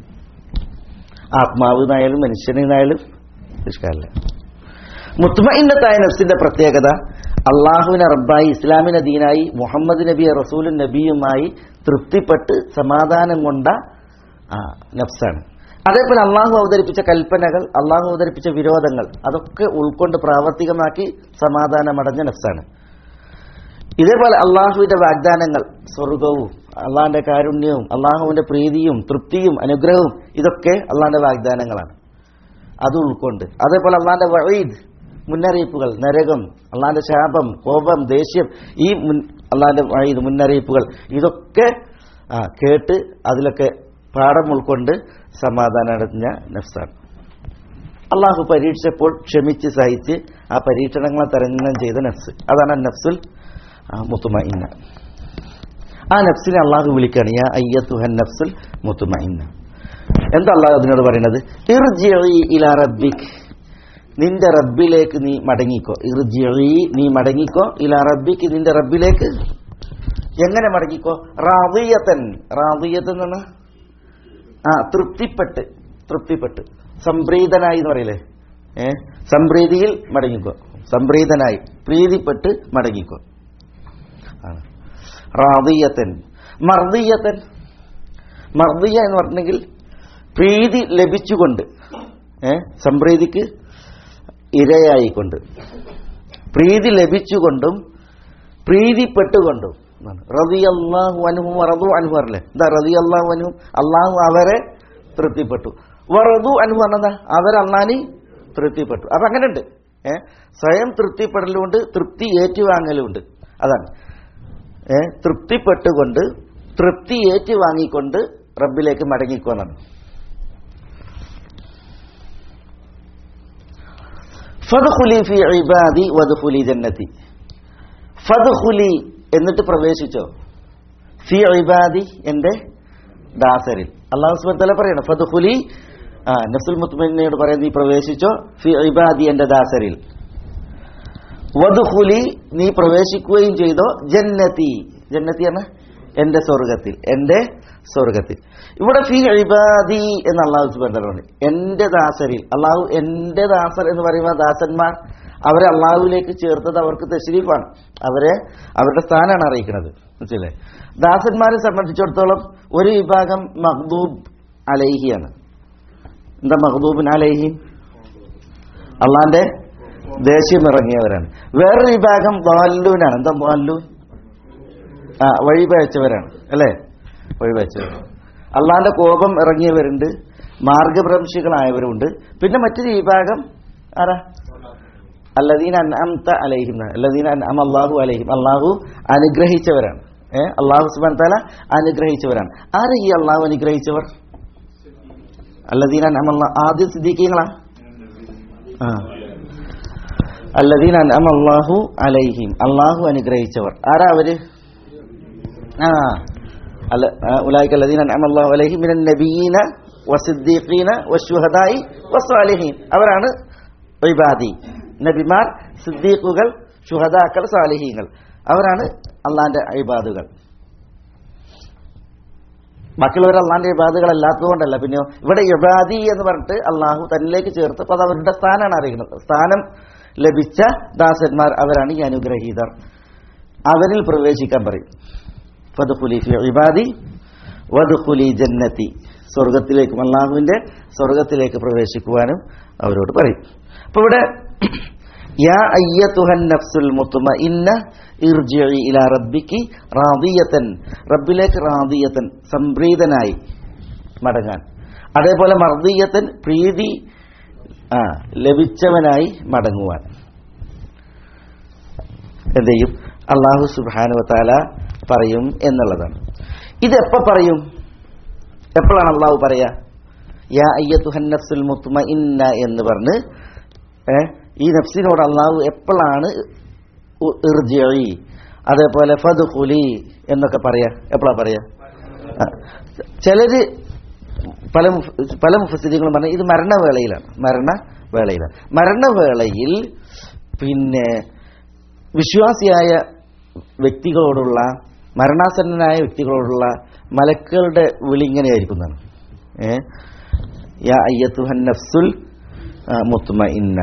ആത്മാവ് എന്നായാലും മനുഷ്യനെന്നായാലും ഇഷ്ടമല്ല മുത്തുമഇന്നത്തായ നഫ്സിന്റെ പ്രത്യേകത അള്ളാഹുവിനെ റബ്ബായി ഇസ്ലാമിനെ ദീനായി മുഹമ്മദ് നബിയെ റസൂലും നബിയുമായി തൃപ്തിപ്പെട്ട് സമാധാനം കൊണ്ട ആ, നഫ്സാണ് അതേപോലെ അള്ളാഹു അവതരിപ്പിച്ച കൽപ്പനകൾ അള്ളാഹു അവതരിപ്പിച്ച വിരോധങ്ങൾ അതൊക്കെ ഉൾക്കൊണ്ട് പ്രാവർത്തികമാക്കി സമാധാനമടഞ്ഞ നഫ്സാണ് ഇതേപോലെ അള്ളാഹുവിന്റെ വാഗ്ദാനങ്ങൾ സ്വർഗവും അള്ളാഹിന്റെ കാരുണ്യവും അള്ളാഹുവിന്റെ പ്രീതിയും തൃപ്തിയും അനുഗ്രഹവും ഇതൊക്കെ അള്ളാഹിന്റെ വാഗ്ദാനങ്ങളാണ് അത് ഉൾക്കൊണ്ട് അതേപോലെ അള്ളാഹിന്റെ വഴീദ് മുന്നറിയിപ്പുകൾ നരകം അള്ളാഹിന്റെ ശാപം കോപം ദേഷ്യം ഈ മുൻ അള്ളാഹിന്റെ വഴീദ് മുന്നറിയിപ്പുകൾ ഇതൊക്കെ ആ, കേട്ട് അതിലൊക്കെ പാഠം ഉൾക്കൊണ്ട് സമാധാനമടഞ്ഞ നഫ്സാണ് അള്ളാഹു പരീക്ഷിച്ചപ്പോൾ ക്ഷമിച്ച് സഹിച്ച് ആ പരീക്ഷണങ്ങളെ തരണം ചെയ്ത നഫ്സ് അതാണ് നഫ്സുൽ മുത്തുമഇന്ന ആ നഫ്സിനെ അള്ളാഹു വിളിക്കുകയാണ് യാ അയ്യത്തുഹൻ നഫ്സുൽ മുത്തുമഇന്ന എന്താ അള്ളാഹു അതിനോട് പറയുന്നത് ഇർജിഇ ഇലാ റബ്ബിക് നിന്റെ റബ്ബിലേക്ക് നീ മടങ്ങിക്കോ ഇർജിഇ നീ മടങ്ങിക്കോ ഇലാ റബ്ബിക്ക് നിന്റെ റബ്ബിലേക്ക് എങ്ങനെ മടങ്ങിക്കോ റാദിയത്തൻ റാദിയത്ത് എന്ന് പറഞ്ഞാൽ ആ തൃപ്തിപ്പെട്ട് തൃപ്തിപ്പെട്ട് സംപ്രീതനായി എന്ന് പറയില്ലേ ഏ സംപ്രീതിയിൽ മടങ്ങിക്കോ സംപ്രീതനായി പ്രീതിപ്പെട്ട് മടങ്ങിക്കോ ആണ് റാദിയത്തൻ മർദിയത്തൻ മർദിയ എന്ന് പറഞ്ഞെങ്കിൽ പ്രീതി ലഭിച്ചുകൊണ്ട് ഏ സംപ്രീതിക്ക് ഇരയായിക്കൊണ്ട് പ്രീതി ലഭിച്ചുകൊണ്ടും പ്രീതിപ്പെട്ടുകൊണ്ടും റതിയല്ലാഹു അനുഹും വറതു അനുഹു അറില്ലേ എന്താ റതിയല്ലാഹു അനുഹും അള്ളാഹു അവരെ തൃപ്തിപ്പെട്ടു വറതു അനുഹു പറഞ്ഞതാ അവരള്ളാനി തൃപ്തിപ്പെട്ടു അപ്പൊ അങ്ങനെ ഉണ്ട് ഏ സ്വയം തൃപ്തിപ്പെടലുണ്ട് തൃപ്തി ഏറ്റുവാങ്ങലുണ്ട് അതാണ് ഏ തൃപ്തിപ്പെട്ടുകൊണ്ട് തൃപ്തി ഏറ്റുവാങ്ങിക്കൊണ്ട് റബ്ബിലേക്ക് മടങ്ങിക്കോന്നാണ് ഫദ്ഖുലി ഫി ഇബാദി വദ്ഖുലി ജന്നതി ഫദ്ഖുലി എന്നിട്ട് പ്രവേശിച്ചോ ഫി ഇബാദി എന്റെ ദാസരിൽ അള്ളാഹു സുബ്ഹാനഹു വതആല പറയണം ഫദ്ഖുലി ആ നഫ്സുൽ മുത്മഇന്നയോട് പറയാം നീ പ്രവേശിച്ചോ ഫി ഇബാദി എന്റെ ദാസരിൽ വദ്ഖുലി നീ പ്രവേശിക്കുകയും ചെയ്തോ ജന്നതി ജന്നതി എന്ന എന്റെ സ്വർഗത്തിൽ എന്റെ സ്വർഗത്തിൽ ഇവിടെ ഫി ഇബാദി എന്ന് അള്ളാഹു സുബന്ധമാണ് എന്റെ ദാസരിൽ അള്ളാഹു എന്റെ ദാസർ എന്ന് പറയുന്ന ദാസന്മാർ അവരെ അള്ളാഹുവിലേക്ക് ചേർത്തത് അവർക്ക് തശ്രീഫാണ് അവരെ അവരുടെ സ്ഥാനമാണ് അറിയിക്കുന്നത് മനസ്സിലെ ദാസന്മാരെ സംബന്ധിച്ചിടത്തോളം ഒരു വിഭാഗം മഹ്ദൂബ് അലൈഹിയാണ് എന്താ മഹ്ദൂബിൻ അലൈഹി അള്ളാന്റെ ദേഷ്യം ഇറങ്ങിയവരാണ് വേറൊരു വിഭാഗം ബാലൂനാണ് എന്താ ബാലൂൻ ആ വഴിപയച്ചവരാണ് അല്ലേ വഴിപയച്ചവർ അള്ളാന്റെ കോപം ഇറങ്ങിയവരുണ്ട് മാർഗഭ്രംശികളായവരുണ്ട് പിന്നെ മറ്റൊരു വിഭാഗം ആരാ അല്ലദീന അൻഅംത അലൈഹിം എന്നാണ്. അല്ലദീന അൻഅമ അല്ലാഹു അലൈഹിം അല്ലാഹു അനുഗ്രഹിച്ചവരാണ് ഏ അള്ളാഹു സുബ്ഹാനഹു വ തആല അനുഗ്രഹിച്ചവരാണ് ആരാ ഈ അള്ളാഹു അനുഗ്രഹിച്ചവർ അല്ലദീന അൻഅമ അല്ലാഹു ആദ്യ സിദ്ദീഖീങ്ങളാ ആ അല്ലദീന അൻഅമ അല്ലാഹു അലൈഹിം അള്ളാഹു അനുഗ്രഹിച്ചവർ ആരാ അവര് ആ അല്ല ഉലായിക അല്ലദീന അൻഅമ അല്ലാഹു അലൈഹിം മിനൻ നബിയീന വസിദ്ദീഖീന വശുഹദായി വസ്വാലിഹീൻ അവരാണ് ഇബാദി നബിമാർ സിദ്ദീഖുകൾ ഷുഹദാക്കൾ സാലിഹീങ്ങൾ അവരാണ് അള്ളാന്റെ ഇബാദുകൾ ബാക്കിയുള്ളവർ അള്ളാന്റെ ഇബാദുകൾ അല്ലാത്തതുകൊണ്ടല്ല പിന്നെയോ ഇവിടെ ഇബാദി എന്ന് പറഞ്ഞിട്ട് അള്ളാഹു തന്നിലേക്ക് ചേർത്തപ്പോൾ അത് അവരുടെ സ്ഥാനമാണ് അറിയുന്നത് സ്ഥാനം ലഭിച്ച ദാസന്മാർ അവരാണ് ഈ അനുഗ്രഹീതർ അവരിൽ പ്രവേശിക്കാൻ പറയും ഫദ്ഖുലി ഫി ഇബാദി വദ്ഖുലി ജന്നതി സ്വർഗത്തിലേക്കും അള്ളാഹുവിന്റെ സ്വർഗത്തിലേക്ക് പ്രവേശിക്കുവാനും അവരോട് പറയും അപ്പൊ ഇവിടെ യാ അയ്യത്തുഹൻ നഫ്സുൽ മുത്മഇന്ന ഇർജിഇ ഇലാ റബ്ബിക്കി റാദിയതൻ റബ്ബിലേക്ക് റാദിയതൻ സംപ്രീതനായി മടങ്ങാൻ അതേപോലെ മർദിയത്തൻ പ്രീതി ആ ലഭിച്ചവനായി മടങ്ങുവാൻ എന്ത് ചെയ്യും അള്ളാഹു സുബാനു താല പറയും എന്നുള്ളതാണ് ഇതെപ്പോ പറയും എപ്പോഴാണ് അള്ളാഹു പറയാ യാ അയ്യത്തുഹൻ നഫ്സുൽ മുത്മ ഇന്ന എന്ന് പറഞ്ഞ് ഏ, ഈ നഫ്സിനോട് അള്ളാഹു എപ്പോഴാണ് ഇർജിഇ അതേപോലെ ഫദ് ഖുലി എന്നൊക്കെ പറയാ എപ്പോഴാ പറയാ ആ, ചിലര് പല മുഫ്- പല മുഫസിദികളും പറഞ്ഞ ഇത് മരണവേളയിലാണ് മരണവേളയിലാണ് മരണവേളയിൽ പിന്നെ വിശ്വാസിയായ വ്യക്തികളോടുള്ള മരണാസന്നനായ വ്യക്തികളോടുള്ള മലക്കുകളുടെ വിളി ഇങ്ങനെയായിരിക്കുന്നതാണ് ഏ യാ അയ്യത്തുഹൻ നഫ്സുൽ മുത്തുമ ഇന്ന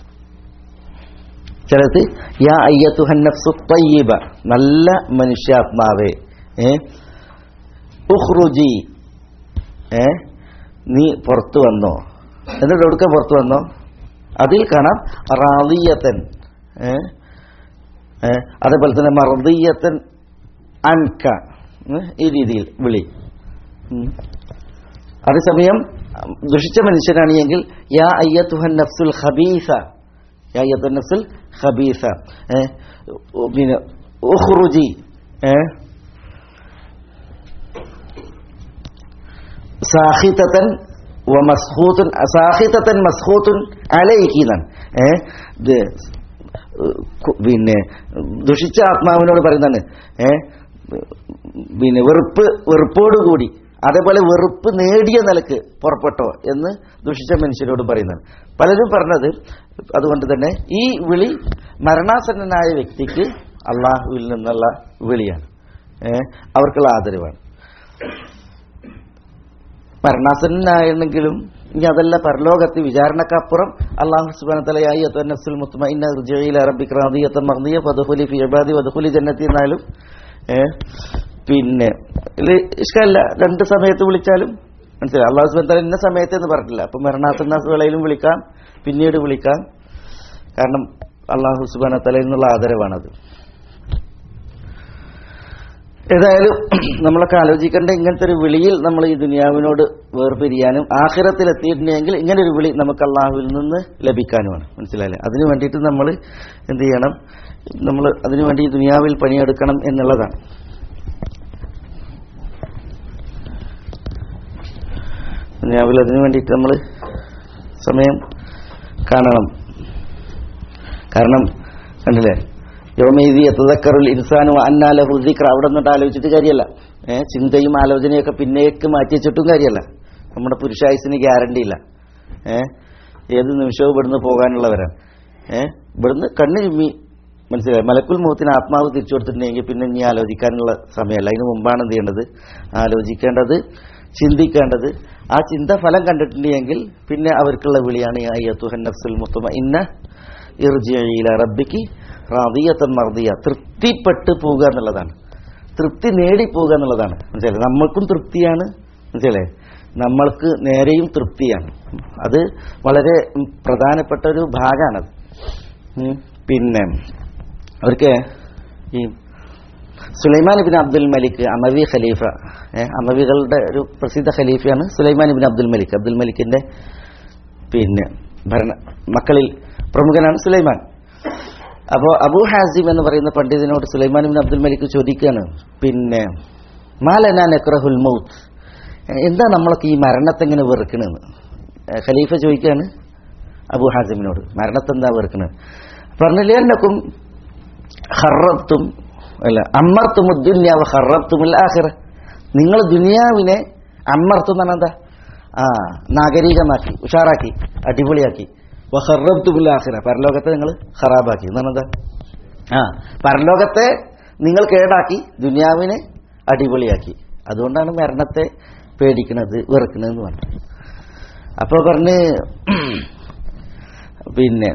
ചിലത് യാ അയ്യത്തുഹൻ നഫ്സു തയ്യിബ നല്ല മനുഷ്യാത്മാവേ ഏ ഉഖ്റുജി ഏ നീ പുറത്തു വന്നോ എന്നിട്ട് എവിടുക്ക പുറത്തു വന്നോ അതിൽ കാണാം റാദിയത്തൻ ഏ ഏ അതേപോലെ തന്നെ മർദിയത്തൻ അൻക ഉം, ഈ രീതിയിൽ വിളി ഉം. അതേസമയം ദുഷിച്ച മനുഷ്യനാണെങ്കിൽ യാ അയ്യത്തുഹൻ നഫ്സുൽ ഖബീസ യാ അയ്യത്തുഹൻ നഫ്സുൽ ഖബീസ ഏ പിന്നെ ഉഖ്റുജി ഏ സാഹിതത്തൻ വമസ്ഹൂത്തുൻ സാഹിതത്തൻ മസ്ഹൂത്തുൻ അലൈഹി എന്നാണ് ഏ ഇത് കു- പിന്നെ ദുഷിച്ച ആത്മാവിനോട് പറയുന്നതാണ് ഏ പിന്നെ വെറുപ്പ് വെറുപ്പോടുകൂടി അതേപോലെ വെറുപ്പ് നേടിയ നിലക്ക് പുറപ്പെട്ടോ എന്ന് ദുഷിച്ച മനുഷ്യരോട് പറയുന്നതാണ് പലരും പറഞ്ഞത് അതുകൊണ്ട് തന്നെ ഈ വിളി മരണാസന്നനായ വ്യക്തിക്ക് അള്ളാഹുവിൽ നിന്നുള്ള വിളിയാണ് ഏ അവർക്കുള്ള ആദരവാണ് മരണാസനായിരുന്നെങ്കിലും ഇനി അതല്ല പരലോകത്ത് വിചാരണക്കപ്പുറം അള്ളാഹു സുബാന തലയായി നഫ്സുൽ മുത്മഇന്ന ഇർജിഇ ഇലാ റബ്ബിക റാദിയത്തൻ മർദിയ ഫദ്ഖുലി ഫി ഇബാദി വദ്ഖുലി ജന്നത്തി എന്നാലും ഏ, പിന്നെ ഇതില് ഇഷ്ടമല്ല രണ്ട് സമയത്ത് വിളിച്ചാലും മനസ്സിലായി അള്ളാഹു സുബാൻ തല ഇന്ന സമയത്ത് എന്ന് പറഞ്ഞിട്ടില്ല അപ്പൊ മരണാസന്ന വേളയിലും വിളിക്കാം പിന്നീട് വിളിക്കാം കാരണം അള്ളാഹു സുബാന തലയിൽ നിന്നുള്ള ആദരവാണത് ഏതായാലും നമ്മളൊക്കെ ആലോചിക്കേണ്ട ഇങ്ങനത്തെ ഒരു വിളിയിൽ നമ്മൾ ഈ ദുനിയാവിനോട് വേർപിരിയാനും ആഖിറത്തിൽ എത്തിയിട്ടുണ്ടെങ്കിൽ ഇങ്ങനെ ഒരു വിളി നമുക്ക് അള്ളാഹുവിൽ നിന്ന് ലഭിക്കാനുമാണ് മനസ്സിലായില്ലേ അതിനു വേണ്ടിയിട്ട് നമ്മൾ എന്ത് ചെയ്യണം നമ്മൾ അതിനു വേണ്ടി ഈ ദുനിയാവിൽ പണിയെടുക്കണം എന്നുള്ളതാണ് ദുനിയാവിൽ അതിനു വേണ്ടിയിട്ട് നമ്മൾ സമയം കാണണം കാരണം കണ്ടില്ലേ യോമേദി എത്തതക്കറുൽ ഇൻസാനു അന്നാല ഹുദിക്ര അവിടെ നിന്നിട്ട് ആലോചിച്ചിട്ട് കാര്യമല്ല ഏഹ് ചിന്തയും ആലോചനയൊക്കെ പിന്നേക്ക് മാറ്റി വെച്ചിട്ടും കാര്യമല്ല നമ്മുടെ പുരുഷായുസിന് ഗ്യാരണ്ടി ഇല്ല ഏഹ് ഏത് നിമിഷവും ഇവിടുന്ന് പോകാനുള്ളവരാണ് ഏഹ് ഇവിടുന്ന് കണ്ണ് ചിമ്മി മനസ്സിലായി മലക്കുൽ മുഖത്തിന് ആത്മാവ് തിരിച്ചു കൊടുത്തിട്ടുണ്ടെങ്കിൽ പിന്നെ ഇനി ആലോചിക്കാനുള്ള സമയമല്ല അതിന് മുമ്പാണ് എന്ത് ചെയ്യേണ്ടത് ആലോചിക്കേണ്ടത് ചിന്തിക്കേണ്ടത് ആ ചിന്ത ഫലം കണ്ടിട്ടുണ്ടെങ്കിൽ പിന്നെ അവർക്കുള്ള വിളിയാണ് യാ അയ്യത്തുഹൻ നഫ്സുൽ മുത്തമ ഇന്ന ഇർജിയില റബ്ബിക്ക് റാദിയത്തൻ മർദിയ തൃപ്തിപ്പെട്ട് പോവുക എന്നുള്ളതാണ് തൃപ്തി നേടിപ്പോവുക എന്നുള്ളതാണ് മനസ്സിലായി നമ്മൾക്കും തൃപ്തിയാണ് മനസ്സിലേ നമ്മൾക്ക് നേരെയും തൃപ്തിയാണ് അത് വളരെ ഉം, പ്രധാനപ്പെട്ട ഒരു ഭാഗമാണത് ഉം. പിന്നെ അവർക്ക് ഈ സുലൈമാൻ ഇബിൻ അബ്ദുൽ മലിക് അമവി ഖലീഫ ഏ, അമവികളുടെ ഒരു പ്രസിദ്ധ ഖലീഫയാണ് സുലൈമാൻ ഇബിൻ അബ്ദുൽ മലിക് അബ്ദുൽ മലിക്കിന്റെ പിന്നെ ഭരണ മക്കളിൽ പ്രമുഖനാണ് സുലൈമാൻ അപ്പോൾ അബൂ ഹാസിം എന്ന് പറയുന്ന പണ്ഡിതനോട് സുലൈമാൻ ബിൻ അബ്ദുൽ മലിക് ചോദിക്കുകയാണ് പിന്നെ മാലന നക്രഹുൽ മൗത്ത് എന്താ നമ്മളൊക്കെ ഈ മരണത്തെ ഇങ്ങനെ വെറുക്കണെന്ന് ഏഹ് ഖലീഫ ചോദിക്കുകയാണ് അബൂ ഹാസിമിനോട് മരണത്തെ എന്താ വെറുക്കണത് പറഞ്ഞില്ലേക്കും ഹറത്തും അല്ല അമ്മർത്തും ദുന്യാവ് ഹറത്തുമില്ല ആഹിറ നിങ്ങൾ ദുനിയാവിനെ അമ്മർത്തും എന്ന് പറഞ്ഞാൽ എന്താ ആ നാഗരികമാക്കി ഉഷാറാക്കി അടിപൊളിയാക്കി വഹറത്തുമില്ല ആഹിറ പരലോകത്തെ നിങ്ങൾ ഖറാബാക്കി എന്ന് പറഞ്ഞാൽ എന്താ ആ പരലോകത്തെ നിങ്ങൾ കേടാക്കി ദുനിയാവിനെ അടിപൊളിയാക്കി അതുകൊണ്ടാണ് മരണത്തെ പേടിക്കുന്നത് വെറുക്കണതെന്ന് പറഞ്ഞു അപ്പോൾ പറഞ്ഞ് പിന്നെ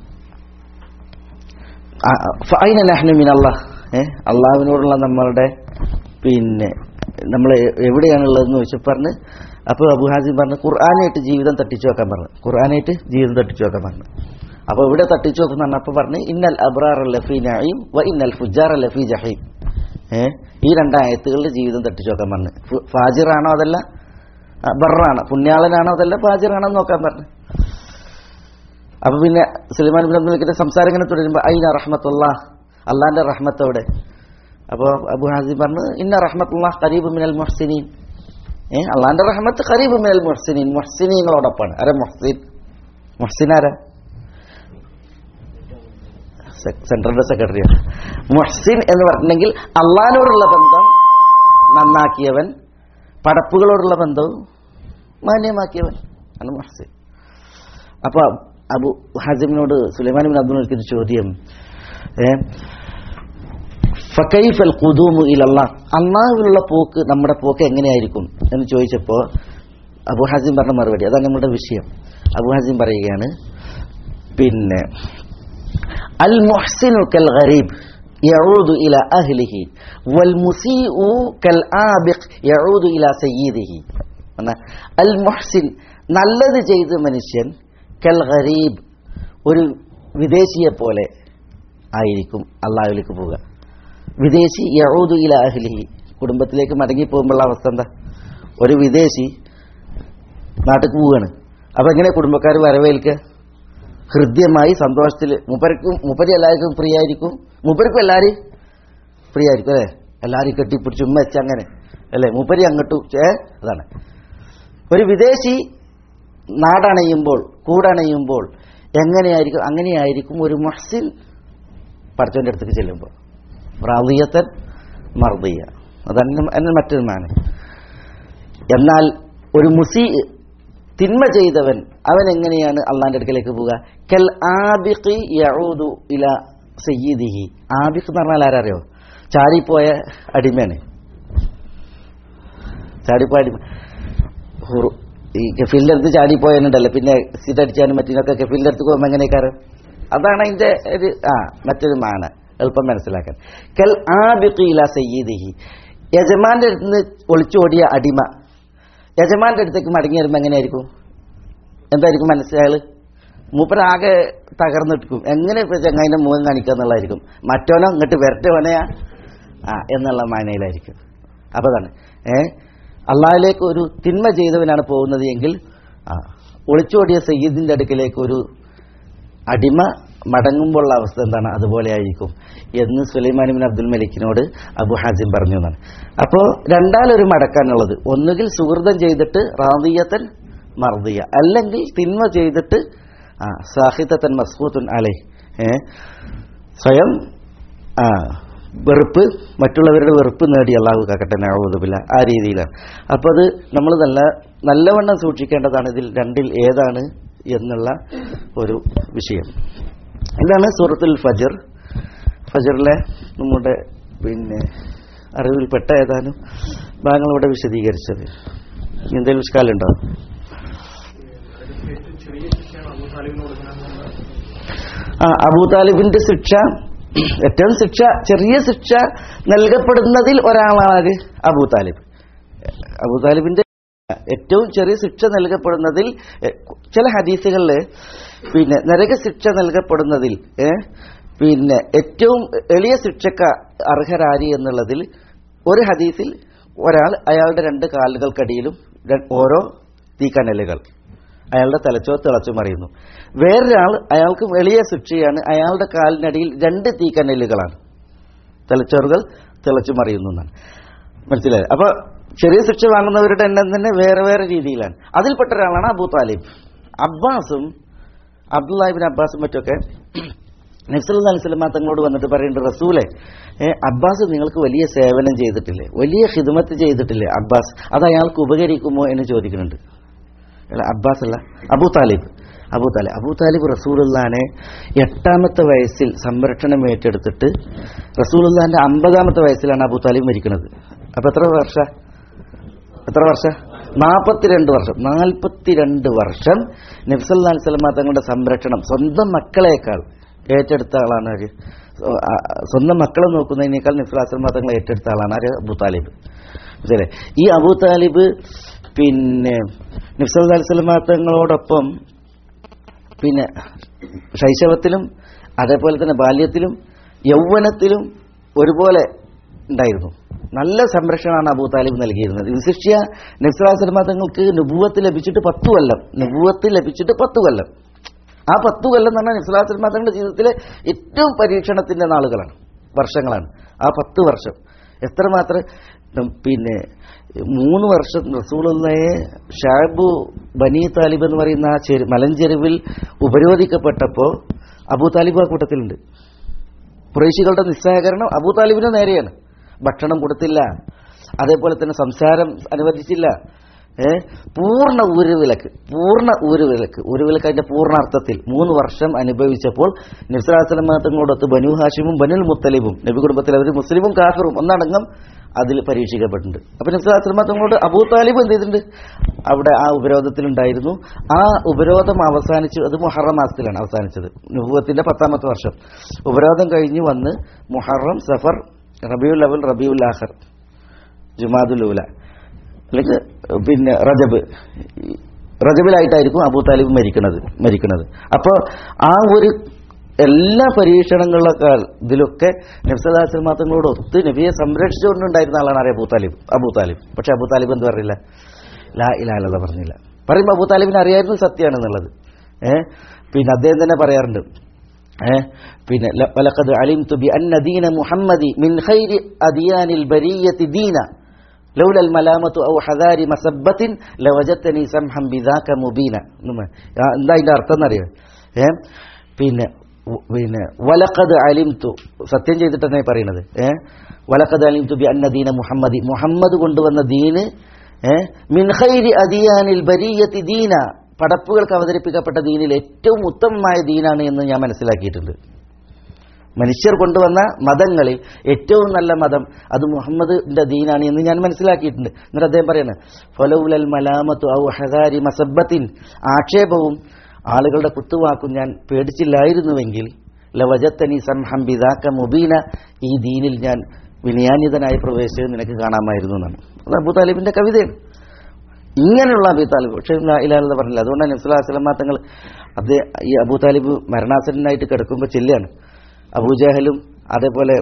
ഫൈന നഹ്നു മിൻ അള്ളാഹ് ഏ അള്ളാഹുവിനോടുള്ള നമ്മളുടെ പിന്നെ നമ്മൾ എവിടെയാണുള്ളതെന്ന് ചോദിച്ചു പറഞ്ഞ് അപ്പോൾ അബു ഹാസിം പറഞ്ഞു ഖുർആാനായിട്ട് ജീവിതം തട്ടിച്ചു വെക്കാൻ പറഞ്ഞു ഖുർആാനായിട്ട് ജീവിതം തട്ടിച്ചു വെക്കാൻ പറഞ്ഞു അപ്പോൾ ഇവിടെ തട്ടിച്ചു വെക്കുന്ന പറഞ്ഞപ്പോൾ പറഞ്ഞ് ഇന്നൽ അബ്രാർ ലഫി നഈം വ ഇന്നൽ ഫുജാർ ലഫി ജഹീം ഏ ഈ രണ്ടായത്തുകളുടെ ജീവിതം തട്ടിച്ചു വെക്കാൻ പറഞ്ഞു ഫു- ഫാജിറാണോ അതല്ല ആ, ബറാണോ പുണ്യാളനാണോ അതല്ല ഫാജിറാണോ എന്ന് നോക്കാൻ പറഞ്ഞു അപ്പൊ പിന്നെ സുലൈമാൻ ബിൻ അബ്ദുൽ സംസാരം ഇങ്ങനെ തുടരുമ്പോൾ അയിന റഹ്മത്തുള്ള അള്ളാന്റെ റഹ്മത്തോടെ അപ്പോൾ അബു ഹാസിം പറഞ്ഞു ഇന്ന റഹ്മത്തുള്ള ഖരീബ് മിനൽ മുഹ്സിനീൻ ഏ അള്ളാന്റെ റഹ്മത്ത് ഖരീബ് മിനൽ മുഹ്സിനീൻ മുഹ്സിനീങ്ങളോടൊപ്പമാണ് ആരാ മുഹ്സിൻ മുഹ്സിൻ ആരാ സെ- സെൻട്രലിന്റെ സെക്രട്ടറിയാണ് മുഹ്സിൻ എന്ന് പറഞ്ഞിട്ടുണ്ടെങ്കിൽ അള്ളാഹിനോടുള്ള ബന്ധം നന്നാക്കിയവൻ പടപ്പുകളോടുള്ള ബന്ധവും മാന്യമാക്കിയവൻ ആണ് മുഹ്സിൻ അപ്പൊ അബു ഹാസിമിനോട് സുലൈമാൻ ബിൻ അബ്ദുൽ മലിക്കിന്റെ ചോദ്യം ഏ ഫക്കൈഫൽ ഖുദൂമു ഇലല്ലാ അള്ളാഹുവിലുള്ള പോക്ക് നമ്മുടെ പോക്ക് എങ്ങനെയായിരിക്കും എന്ന് ചോദിച്ചപ്പോൾ അബു ഹാസിം പറഞ്ഞ മറുപടി അതാണ് നമ്മുടെ വിഷയം അബു ഹാസിം പറയുകയാണ് പിന്നെ അൽ മുഹ്സിനു കൽ ഗരീബ് يعود إلى أهله والمسيء كالآبق يعود إلى سيده എന്നാ, അൽ മുഹ്സിൻ നല്ലത് ചെയ്ത മനുഷ്യൻ കൽ ഗരീബ് ഒരു വിദേശിയെ പോലെ ആയിരിക്കും അള്ളാഹുലേക്ക് പോവുക വിദേശി യഹൂദു ഇല അഹ്ലിഹി കുടുംബത്തിലേക്ക് മടങ്ങി പോകുമ്പോഴുള്ള അവസ്ഥ എന്താ ഒരു വിദേശി നാട്ടിൽ പോവുകയാണ് അപ്പൊ എങ്ങനെ കുടുംബക്കാർ വരവേൽക്കുക ഹൃദ്യമായി സന്തോഷത്തിൽ മൂപ്പർക്കും മൂപ്പരി എല്ലാവർക്കും ഫ്രീ ആയിരിക്കും മൂപ്പർക്കും എല്ലാവരും ഫ്രീ ആയിരിക്കും അല്ലേ എല്ലാവരും കെട്ടിപ്പിടിച്ച് ഉമ്മ വെച്ച് അങ്ങനെ അല്ലേ മൂപ്പരി അങ്ങോട്ടും ഏ അതാണ് ഒരു വിദേശി നാടണയുമ്പോൾ കൂടണയുമ്പോൾ എങ്ങനെയായിരിക്കും അങ്ങനെയായിരിക്കും ഒരു മഹ്സിൻ പഠിച്ചവൻ്റെ അടുത്തേക്ക് ചെല്ലുമ്പോൾ റാദിയത്തൻ മർദിയ അതന്നെ എന്നെ മറ്റൊരു മാന എന്നാൽ ഒരു മുസി തിന്മ ചെയ്തവൻ അവൻ എങ്ങനെയാണ് അള്ളാന്റെ അടുക്കലേക്ക് പോവുക കൽ ആബിഖി യഊദു ഇല സയ്യിദിഹി ആബിഖ് എന്ന് പറഞ്ഞാൽ ആരറിയോ ചാടിപ്പോയ അടിമയാണ് ചാടിപ്പോയ അടിമ ഹുറു- ഈ കെഫീലിന്റെ അടുത്ത് ചാടിപ്പോയനുണ്ടല്ലോ പിന്നെ സീറ്റ് അടിച്ചാലും മറ്റിനൊക്കെ കെഫീലിന്റെ അടുത്ത് പോകുമ്പോൾ എങ്ങനെയൊക്കെ അതാണ് അതിന്റെ ഒരു ആ മറ്റൊരു മാണ് എളുപ്പം മനസ്സിലാക്കാൻ കൽ ആബിഖില സയ്യിദിഹി യജമാന്റെ അടുത്ത് നിന്ന് ഒളിച്ചോടിയ അടിമ യജമാന്റെ അടുത്തേക്ക് മടങ്ങി വരുമ്പോൾ എങ്ങനെയായിരിക്കും എന്തായിരിക്കും മനസ്സിലായാൽ മൂപ്പരാകെ തകർന്നിട്ടിരിക്കും എങ്ങനെ ഇപ്പൊ ചങ്ങായിന്റെ മുഖം കാണിക്കുക എന്നുള്ളതായിരിക്കും മറ്റോനോ ഇങ്ങോട്ട് വരട്ടവനെയാ ആ എന്നുള്ള മാനയിലായിരിക്കും അപ്പൊ അതാണ് ഏ അള്ളാഹിലേക്ക് ഒരു തിന്മ ചെയ്തവനാണ് പോകുന്നത് എങ്കിൽ ആ ഒളിച്ചോടിയ സയ്യിദിന്റെ അടുക്കിലേക്ക് ഒരു അടിമ മടങ്ങുമ്പോഴുള്ള അവസ്ഥ എന്താണ് അതുപോലെ ആയിരിക്കും എന്ന് സുലൈമാൻ ബിൻ അബ്ദുൽ മലിക്കിനോട് അബു ഹാസിം പറഞ്ഞു എന്നാണ് അപ്പോൾ രണ്ടാലൊരു മടക്കാനുള്ളത് ഒന്നുകിൽ സുഹൃതം ചെയ്തിട്ട് റാദിയത്തൻ മർദിയ അല്ലെങ്കിൽ തിന്മ ചെയ്തിട്ട് ആ സാഹിത്യത്തൻ മസ്കൂത്തൻ അലേ ഏ സ്വയം ആ വെറുപ്പ് മറ്റുള്ളവരുടെ വെറുപ്പ് നേടി അള്ളാഹു കാക്കട്ടെ നഴുതുമില്ല ആ രീതിയിലാണ് അപ്പോൾ അത് നമ്മൾ നല്ല നല്ലവണ്ണം സൂക്ഷിക്കേണ്ടതാണ് ഇതിൽ രണ്ടിൽ ഏതാണ് എന്നുള്ള ഒരു വിഷയം ഇതാണ് സൂറത്തുൽ ഫജർ ഫജറിലെ നമ്മുടെ പിന്നെ അറിവിൽപ്പെട്ട ഏതാനും ഭാഗങ്ങൾ ഇവിടെ വിശദീകരിച്ചത് എന്തെങ്കിലും വിഷ്കാലുണ്ടോ ആ അബൂ താലിബിന്റെ ശിക്ഷ ഏറ്റവും ശിക്ഷ ചെറിയ ശിക്ഷ നൽകപ്പെടുന്നതിൽ ഒരാളാണ് ആര്? അബൂ താലിബ് അബൂ താലിബിന്റെ ഏറ്റവും ചെറിയ ശിക്ഷ നൽകപ്പെടുന്നതിൽ എ, ചില ഹദീസുകളിൽ പിന്നെ നരക ശിക്ഷ നൽകപ്പെടുന്നതിൽ ഏ, പിന്നെ ഏറ്റവും എളിയ ശിക്ഷക്ക് അർഹരാരി എന്നുള്ളതിൽ ഒരു ഹദീസിൽ ഒരാൾ അയാളുടെ രണ്ട് കാലുകൾക്കടിയിലും ര- ഓരോ തീക്കനലുകൾ അയാളുടെ തലച്ചോർ തിളച്ചു മറിയുന്നു വേറൊരാൾ അയാൾക്ക് എളിയ ശിക്ഷയാണ് അയാളുടെ കാലിനടിയിൽ രണ്ട് തീക്കനലുകളാണ് തലച്ചോറുകൾ തിളച്ചു മറിയുന്നു എന്നാണ് മനസ്സിലായത് അപ്പൊ ചെറിയ ശിക്ഷ വാങ്ങുന്നവരുടെ എണ്ണം തന്നെ വേറെ വേറെ രീതിയിലാണ് അതിൽപ്പെട്ട ഒരാളാണ് അബൂ താലിബ് അബ്ബാസും അബ്ദുല്ലാഹിബിൻ അബ്ബാസും മറ്റൊക്കെ നബ്സല്ലാ അലൈഹി സ്വലമ തങ്ങളോട് വന്നിട്ട് പറയുന്നുണ്ട് റസൂലെ ഏ, അബ്ബാസ് നിങ്ങൾക്ക് വലിയ സേവനം ചെയ്തിട്ടില്ലേ വലിയ ഹിദ്മത്ത് ചെയ്തിട്ടില്ലേ അബ്ബാസ് അത് അയാൾക്ക് ഉപകരിക്കുമോ എന്ന് ചോദിക്കുന്നുണ്ട് അല്ല, അബ്ബാസ് അല്ല Abu Talib Abu Talib Abu Talib റസൂലുള്ളാനെ എട്ടാമത്തെ വയസ്സിൽ സംരക്ഷണം ഏറ്റെടുത്തിട്ട് റസൂലുള്ളാന്റെ അമ്പതാമത്തെ വയസ്സിലാണ് അബൂ താലിബ് മരിക്കുന്നത് അപ്പൊ എത്ര വർഷ എത്ര വർഷം നാൽപ്പത്തിരണ്ട് വർഷം നാൽപ്പത്തിരണ്ട് വർഷം നബ്സല്ലാ സ്വലമ തങ്ങളുടെ സംരക്ഷണം സ്വന്തം മക്കളെക്കാൾ ഏറ്റെടുത്ത ആളാണ് ആര് ആ, സ്വന്തം മക്കളെ നോക്കുന്നതിനേക്കാൾ നബ്സല്ലാ തങ്ങളെ ഏറ്റെടുത്ത ആളാണ് ആര് അബൂ താലിബ് മനസ്സിലായില്ലേ? ഈ അബൂ താലിബ് പിന്നെ നബ്സല്ലാ സ്വലമ തങ്ങളോടൊപ്പം പിന്നെ ശൈശവത്തിലും അതേപോലെ തന്നെ ബാല്യത്തിലും യൗവനത്തിലും ഒരുപോലെ ഉണ്ടായിരുന്നു നല്ല സംരക്ഷണമാണ് അബൂ താലിബ് നൽകിയിരുന്നത് വിശിഷ്യ നബ്സലാസ്ലമ തങ്ങൾക്ക് നുബൂവത്ത് ലഭിച്ചിട്ട് പത്തു കൊല്ലം നുബൂവത്ത് ലഭിച്ചിട്ട് പത്തു കൊല്ലം ആ പത്തു കൊല്ലം എന്ന് പറഞ്ഞാൽ നബ്സലാസ്ലമ തങ്ങളുടെ ജീവിതത്തിലെ ഏറ്റവും പരീക്ഷണത്തിന്റെ നാളുകളാണ് വർഷങ്ങളാണ് ആ പത്ത് വർഷം എത്രമാത്രം ഉം, പിന്നെ മൂന്ന് വർഷം റസൂലുള്ളയെ ഷാബു ബനി താലിബ് എന്ന് പറയുന്ന ആ ചെരു മലഞ്ചെരുവിൽ ഉപരോധിക്കപ്പെട്ടപ്പോൾ അബൂ താലിബ് ആ കൂട്ടത്തിലുണ്ട് കുറേശികളുടെ നിസ്സഹകരണം അബൂ താലിബിന് നേരെയാണ് ഭക്ഷണം കൊടുത്തില്ല അതേപോലെ തന്നെ സംസാരം അനുവദിച്ചില്ല ഏ പൂർണ്ണ ഊരുവിലക്ക് പൂർണ്ണ ഊരുവിലക്ക് ഊരുവിലക്ക് അതിന്റെ പൂർണ്ണ അർത്ഥത്തിൽ മൂന്ന് വർഷം അനുഭവിച്ചപ്പോൾ നിസ്ലാസലമാങ്ങളോടൊത്ത് ബനു ഹാഷിമും ബനുൽ മുത്തലിബും നബി കുടുംബത്തിൽ അവർ മുസ്ലിമും കാഫറും ഒന്നടങ്കം അതിൽ പരീക്ഷിക്കപ്പെട്ടിട്ടുണ്ട് അപ്പൊ നിസ്ലാസലമാങ്ങളോട് അബൂ താലിബ് എന്ത് ചെയ്തിട്ടുണ്ട് അവിടെ ആ ഉപരോധത്തിലുണ്ടായിരുന്നു ആ ഉപരോധം അവസാനിച്ചു അത് മുഹറം മാസത്തിലാണ് അവസാനിച്ചത് നുഹൂവത്തിന്റെ പത്താമത്തെ വർഷം ഉപരോധം കഴിഞ്ഞ് വന്ന് മുഹറം സഫർ റബിയുൽ അവൽ റബിയുൽ ആഖർ ജുമാദുൽ ഊല അല്ലെങ്കിൽ പിന്നെ റജബ് റജബിലായിട്ടായിരിക്കും അബൂ താലിബ് മരിക്കുന്നത് മരിക്കുന്നത് അപ്പോൾ ആ ഒരു എല്ലാ പരീക്ഷണങ്ങളിലൊക്കെ ഇതിലൊക്കെ നബ്സലാസ്ലം മാത്രങ്ങളോട് ഒത്ത് നബിയെ സംരക്ഷിച്ചുകൊണ്ടുണ്ടായിരുന്ന ആളാണ് ആരെ അബൂ താലിബ് അബൂ താലിബ് പക്ഷെ അബൂ താലിബ് എന്ത് പറഞ്ഞില്ല ലാ ഇലാലത പറഞ്ഞില്ല പറയുമ്പോൾ അബൂ താലിബിന് അറിയായിരുന്നു സത്യമാണെന്നുള്ളത് ഏ പിന്നെ അദ്ദേഹം തന്നെ പറയാറുണ്ട് ഏ പിന്നെ ല- വലഖദ് അലിംതു ബി അന്ന ദീന മുഹമ്മദി മിൻ ഖൈരി അദിയാനിൽ ബരിയത്തി ദീന ലൗലൽ മലാമത്തു ഔ ഹദാരി മസബ്ബത്തിൻ ലവജത്തനി സംഹം ബിദാക മുബീന എന്നുമ്മ. ആ, എന്താ അതിന്റെ അർത്ഥം എന്നറിയോ ഏ പിന്നെ ഉ- പിന്നെ വലഖദ് അലിംതു സത്യം ചെയ്തിട്ട് തന്നെ പറയുന്നത് ഏ വലഖദ് അലിംതു ബി അന്ന ദീന മുഹമ്മദി മുഹമ്മദ് കൊണ്ടുവന്ന ദീന് ഏ മിൻ ഖൈരി അദിയാനിൽ ബരിയത്തി ദീന പടപ്പുകൾക്ക് അവതരിപ്പിക്കപ്പെട്ട ദീനിൽ ഏറ്റവും ഉത്തമമായ ദീനാണ് എന്ന് ഞാൻ മനസ്സിലാക്കിയിട്ടുണ്ട് മനുഷ്യർ കൊണ്ടുവന്ന മതങ്ങളിൽ ഏറ്റവും നല്ല മതം അത് മുഹമ്മദിന്റെ ദീനാണ് എന്ന് ഞാൻ മനസ്സിലാക്കിയിട്ടുണ്ട് എന്നിട്ട് അദ്ദേഹം പറയാണ് ഫലൗലൽ മലാമത്തു ഔ ഹദാരി മസബത്തിൻ ആക്ഷേപവും ആളുകളുടെ കുത്തുവാക്കും ഞാൻ പേടിച്ചില്ലായിരുന്നുവെങ്കിൽ ലവജത്തനി സംഹം ബിദാക്ക മുബീന ഈ ദീനിൽ ഞാൻ വിനയാന്വിതനായി പ്രവേശിച്ചത് നിനക്ക് കാണാമായിരുന്നു എന്നാണ് അത് അബൂ താലിബിന്റെ കവിതയാണ് ഇങ്ങനെയുള്ള അബൂ താലിബ് പക്ഷേ ഇലാലെന്ന് പറഞ്ഞില്ല അതുകൊണ്ടാണ് നബ്സുല്ലാ തങ്ങൾ അത് ഈ അബൂ താലിബ് മരണാസനായിട്ട് കിടക്കുമ്പോൾ ചെല്ലുകയാണ് അബൂജഹലും അതേപോലെ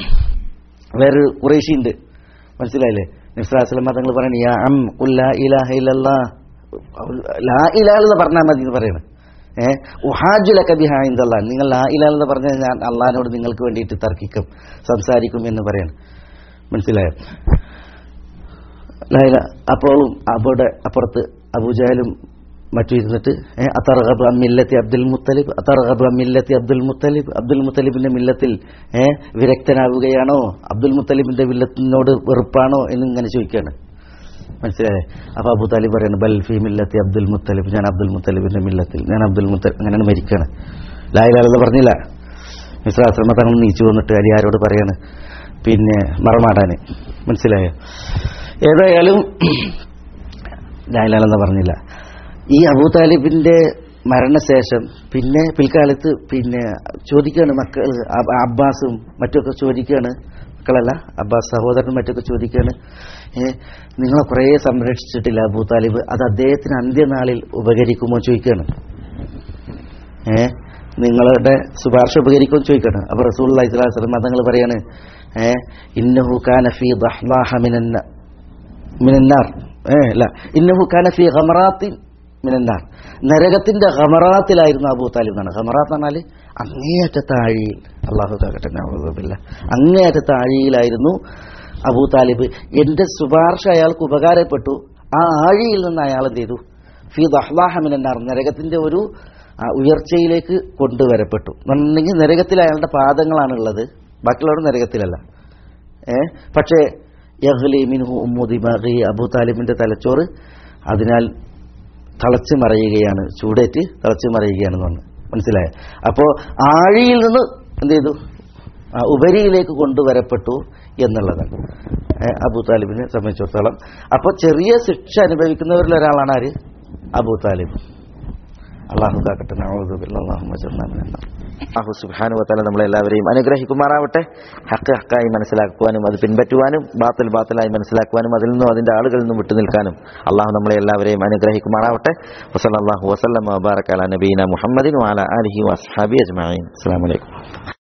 വേറൊരു കുറേശിയുണ്ട് മനസ്സിലായില്ലേ നിസ്ലാസ്ലമ തങ്ങൾ പറയണ യാ അം ഖുൽ ലാ ഇലാഹ ഇല്ലല്ലാ ലാ ഇലാഹ എന്ന് പറഞ്ഞാൽ മതി എന്ന് പറയണ ഏ ഉഹാജുലക ബിഹാ ഇൻദല്ലാ നിങ്ങൾ ലാ ഇലാഹ എന്ന് പറഞ്ഞാൽ ഞാൻ അള്ളാഹിനോട് നിങ്ങൾക്ക് വേണ്ടിയിട്ട് തർക്കിക്കും സംസാരിക്കും എന്ന് പറയണം മനസ്സിലായോ ലായില അപ്പോഴും അവിടെ അപ്പുറത്ത് അബൂജഹലും മറ്റു ഇരുന്നിട്ട് ഏ, അത്തർഗബ് അമ്മില്ലത്തി അബ്ദുൽ മുത്തലിബ് അത്തർഗബ് അമ്മില്ലത്തി അബ്ദുൽ മുത്തലിബ് അബ്ദുൽ മുത്തലിബിന്റെ മില്ലത്തിൽ ഏ, വിരക്തനാവുകയാണോ അബ്ദുൽ മുത്തലിബിന്റെ മില്ലത്തിനോട് വെറുപ്പാണോ എന്ന് ഇങ്ങനെ ചോദിക്കുകയാണ് മനസ്സിലായേ അപ്പൊ അബു താലിബ് പറയാണ് ബൽഫി മില്ലത്തി അബ്ദുൽ മുത്തലിബ് ഞാൻ അബ്ദുൽ മുത്തലിബിന്റെ മില്ലത്തിൽ ഞാൻ അബ്ദുൽ മുത്തലിബ് അങ്ങനെയാണ് മരിക്കുകയാണ് ലായിലാലെന്ന് പറഞ്ഞില്ല മിശ്രാശ്രമ തങ്ങൾ നീച്ചു വന്നിട്ട് അരിയാരോട് പറയാണ് പിന്നെ മറമാടാന് മനസ്സിലായോ ഏതായാലും ലായിലാലെന്ന് പറഞ്ഞില്ല ഈ അബൂ താലിബിന്റെ മരണശേഷം പിന്നെ പിൽക്കാലത്ത് പിന്നെ ചോദിക്കുകയാണ് മക്കൾ അബ് അബ്ബാസും മറ്റൊക്കെ ചോദിക്കുകയാണ് മക്കളല്ല അബ്ബാസ് സഹോദരനും മറ്റൊക്കെ ചോദിക്കുകയാണ് ഏ നിങ്ങളെ കുറേ സംരക്ഷിച്ചിട്ടില്ല അബൂ താലിബ് അത് അദ്ദേഹത്തിന് അന്ത്യനാളിൽ ഉപകരിക്കുമോ ചോദിക്കുകയാണ് ഏ നിങ്ങളുടെ ശുപാർശ ഉപകരിക്കുമെന്ന് ചോദിക്കണം അപ്പൊ റസൂൽ അലൈഹി സ്വലാഹു വസ്ലം തങ്ങൾ പറയാണ് ഏ ഇന്നഹു കാന ഫീ ദഹ്ലാഹ മിനന്ന മിനന്നാർ ഏ അല്ല ഇന്നഹു കാന ഫീ ഖമറാത്തിൻ മിനന്നാർ നരകത്തിന്റെ ഖമറാത്തിലായിരുന്നു അബൂ താലിബ് എന്നാണ് ഖമറാത്ത് പറഞ്ഞാൽ അങ്ങേയറ്റത്തെ ആഴിയിൽ അള്ളാഹു കാക്കട്ടെ നഅൂദുബില്ലാ. അങ്ങേയറ്റത്തെ ആഴിയിലായിരുന്നു അബൂ താലിബ് എന്റെ ശുപാർശ അയാൾക്ക് ഉപകാരപ്പെട്ടു ആ ആഴിയിൽ നിന്ന് അയാൾ എന്ത് ചെയ്തു ഫി ദഹ്ലാഹ മിനന്നാർ നരകത്തിന്റെ ഒരു ആ, ഉയർച്ചയിലേക്ക് കൊണ്ടുവരപ്പെട്ടു എന്നുണ്ടെങ്കിൽ നരകത്തിൽ അയാളുടെ പാദങ്ങളാണ് ഉള്ളത് ബാക്കിയുള്ളവർ നരകത്തിലല്ല ഏ പക്ഷേ യഹ്ലി മിൻഹു ഉമ്മു ദിമാഗി അബൂ താലിബിന്റെ തലച്ചോറ് അതിനാൽ തളച്ചു മറയുകയാണ് ചൂടേറ്റ് തളച്ചു മറയുകയാണെന്ന് പറഞ്ഞു മനസ്സിലായോ അപ്പോൾ ആഴിയിൽ നിന്ന് എന്ത് ചെയ്തു ആ, ഉപരിയിലേക്ക് കൊണ്ടുവരപ്പെട്ടു എന്നുള്ളതാണ് ഏ, അബൂ താലിബിനെ സംബന്ധിച്ചിടത്തോളം അപ്പോൾ ചെറിയ ശിക്ഷ അനുഭവിക്കുന്നവരിൽ ഒരാളാണ് ആര് അബൂ താലിബ് അള്ളാഹു കാക്കട്ടെ നഅൂദുബില്ലാ. അല്ലാഹുമ്മ ജഅൽനാ മിനൽ നാർ. അള്ളാഹു സുബ്ഹാനഹു വതആല നമ്മളെല്ലാവരെയും അനുഗ്രഹിക്കുമാറാവട്ടെ ഹക്ക് ഹക്കായി മനസ്സിലാക്കുവാനും അത് പിൻപറ്റുവാനും ബാത്തിൽ ബാത്തിലായി മനസ്സിലാക്കുവാനും അതിൽ നിന്നും അതിന്റെ ആളുകളിൽ നിന്നും വിട്ടു നിൽക്കാനും അള്ളാഹു നമ്മളെ എല്ലാവരെയും അനുഗ്രഹിക്കുമാറാവട്ടെ വസല്ലല്ലാഹു വസല്ലം വബാറക അലാ നബീന മുഹമ്മദിൻ വഅലാ ആലിഹി വഅസ്ഹാബി അജ്മഈൻ അസ്സലാമു അലൈക്കും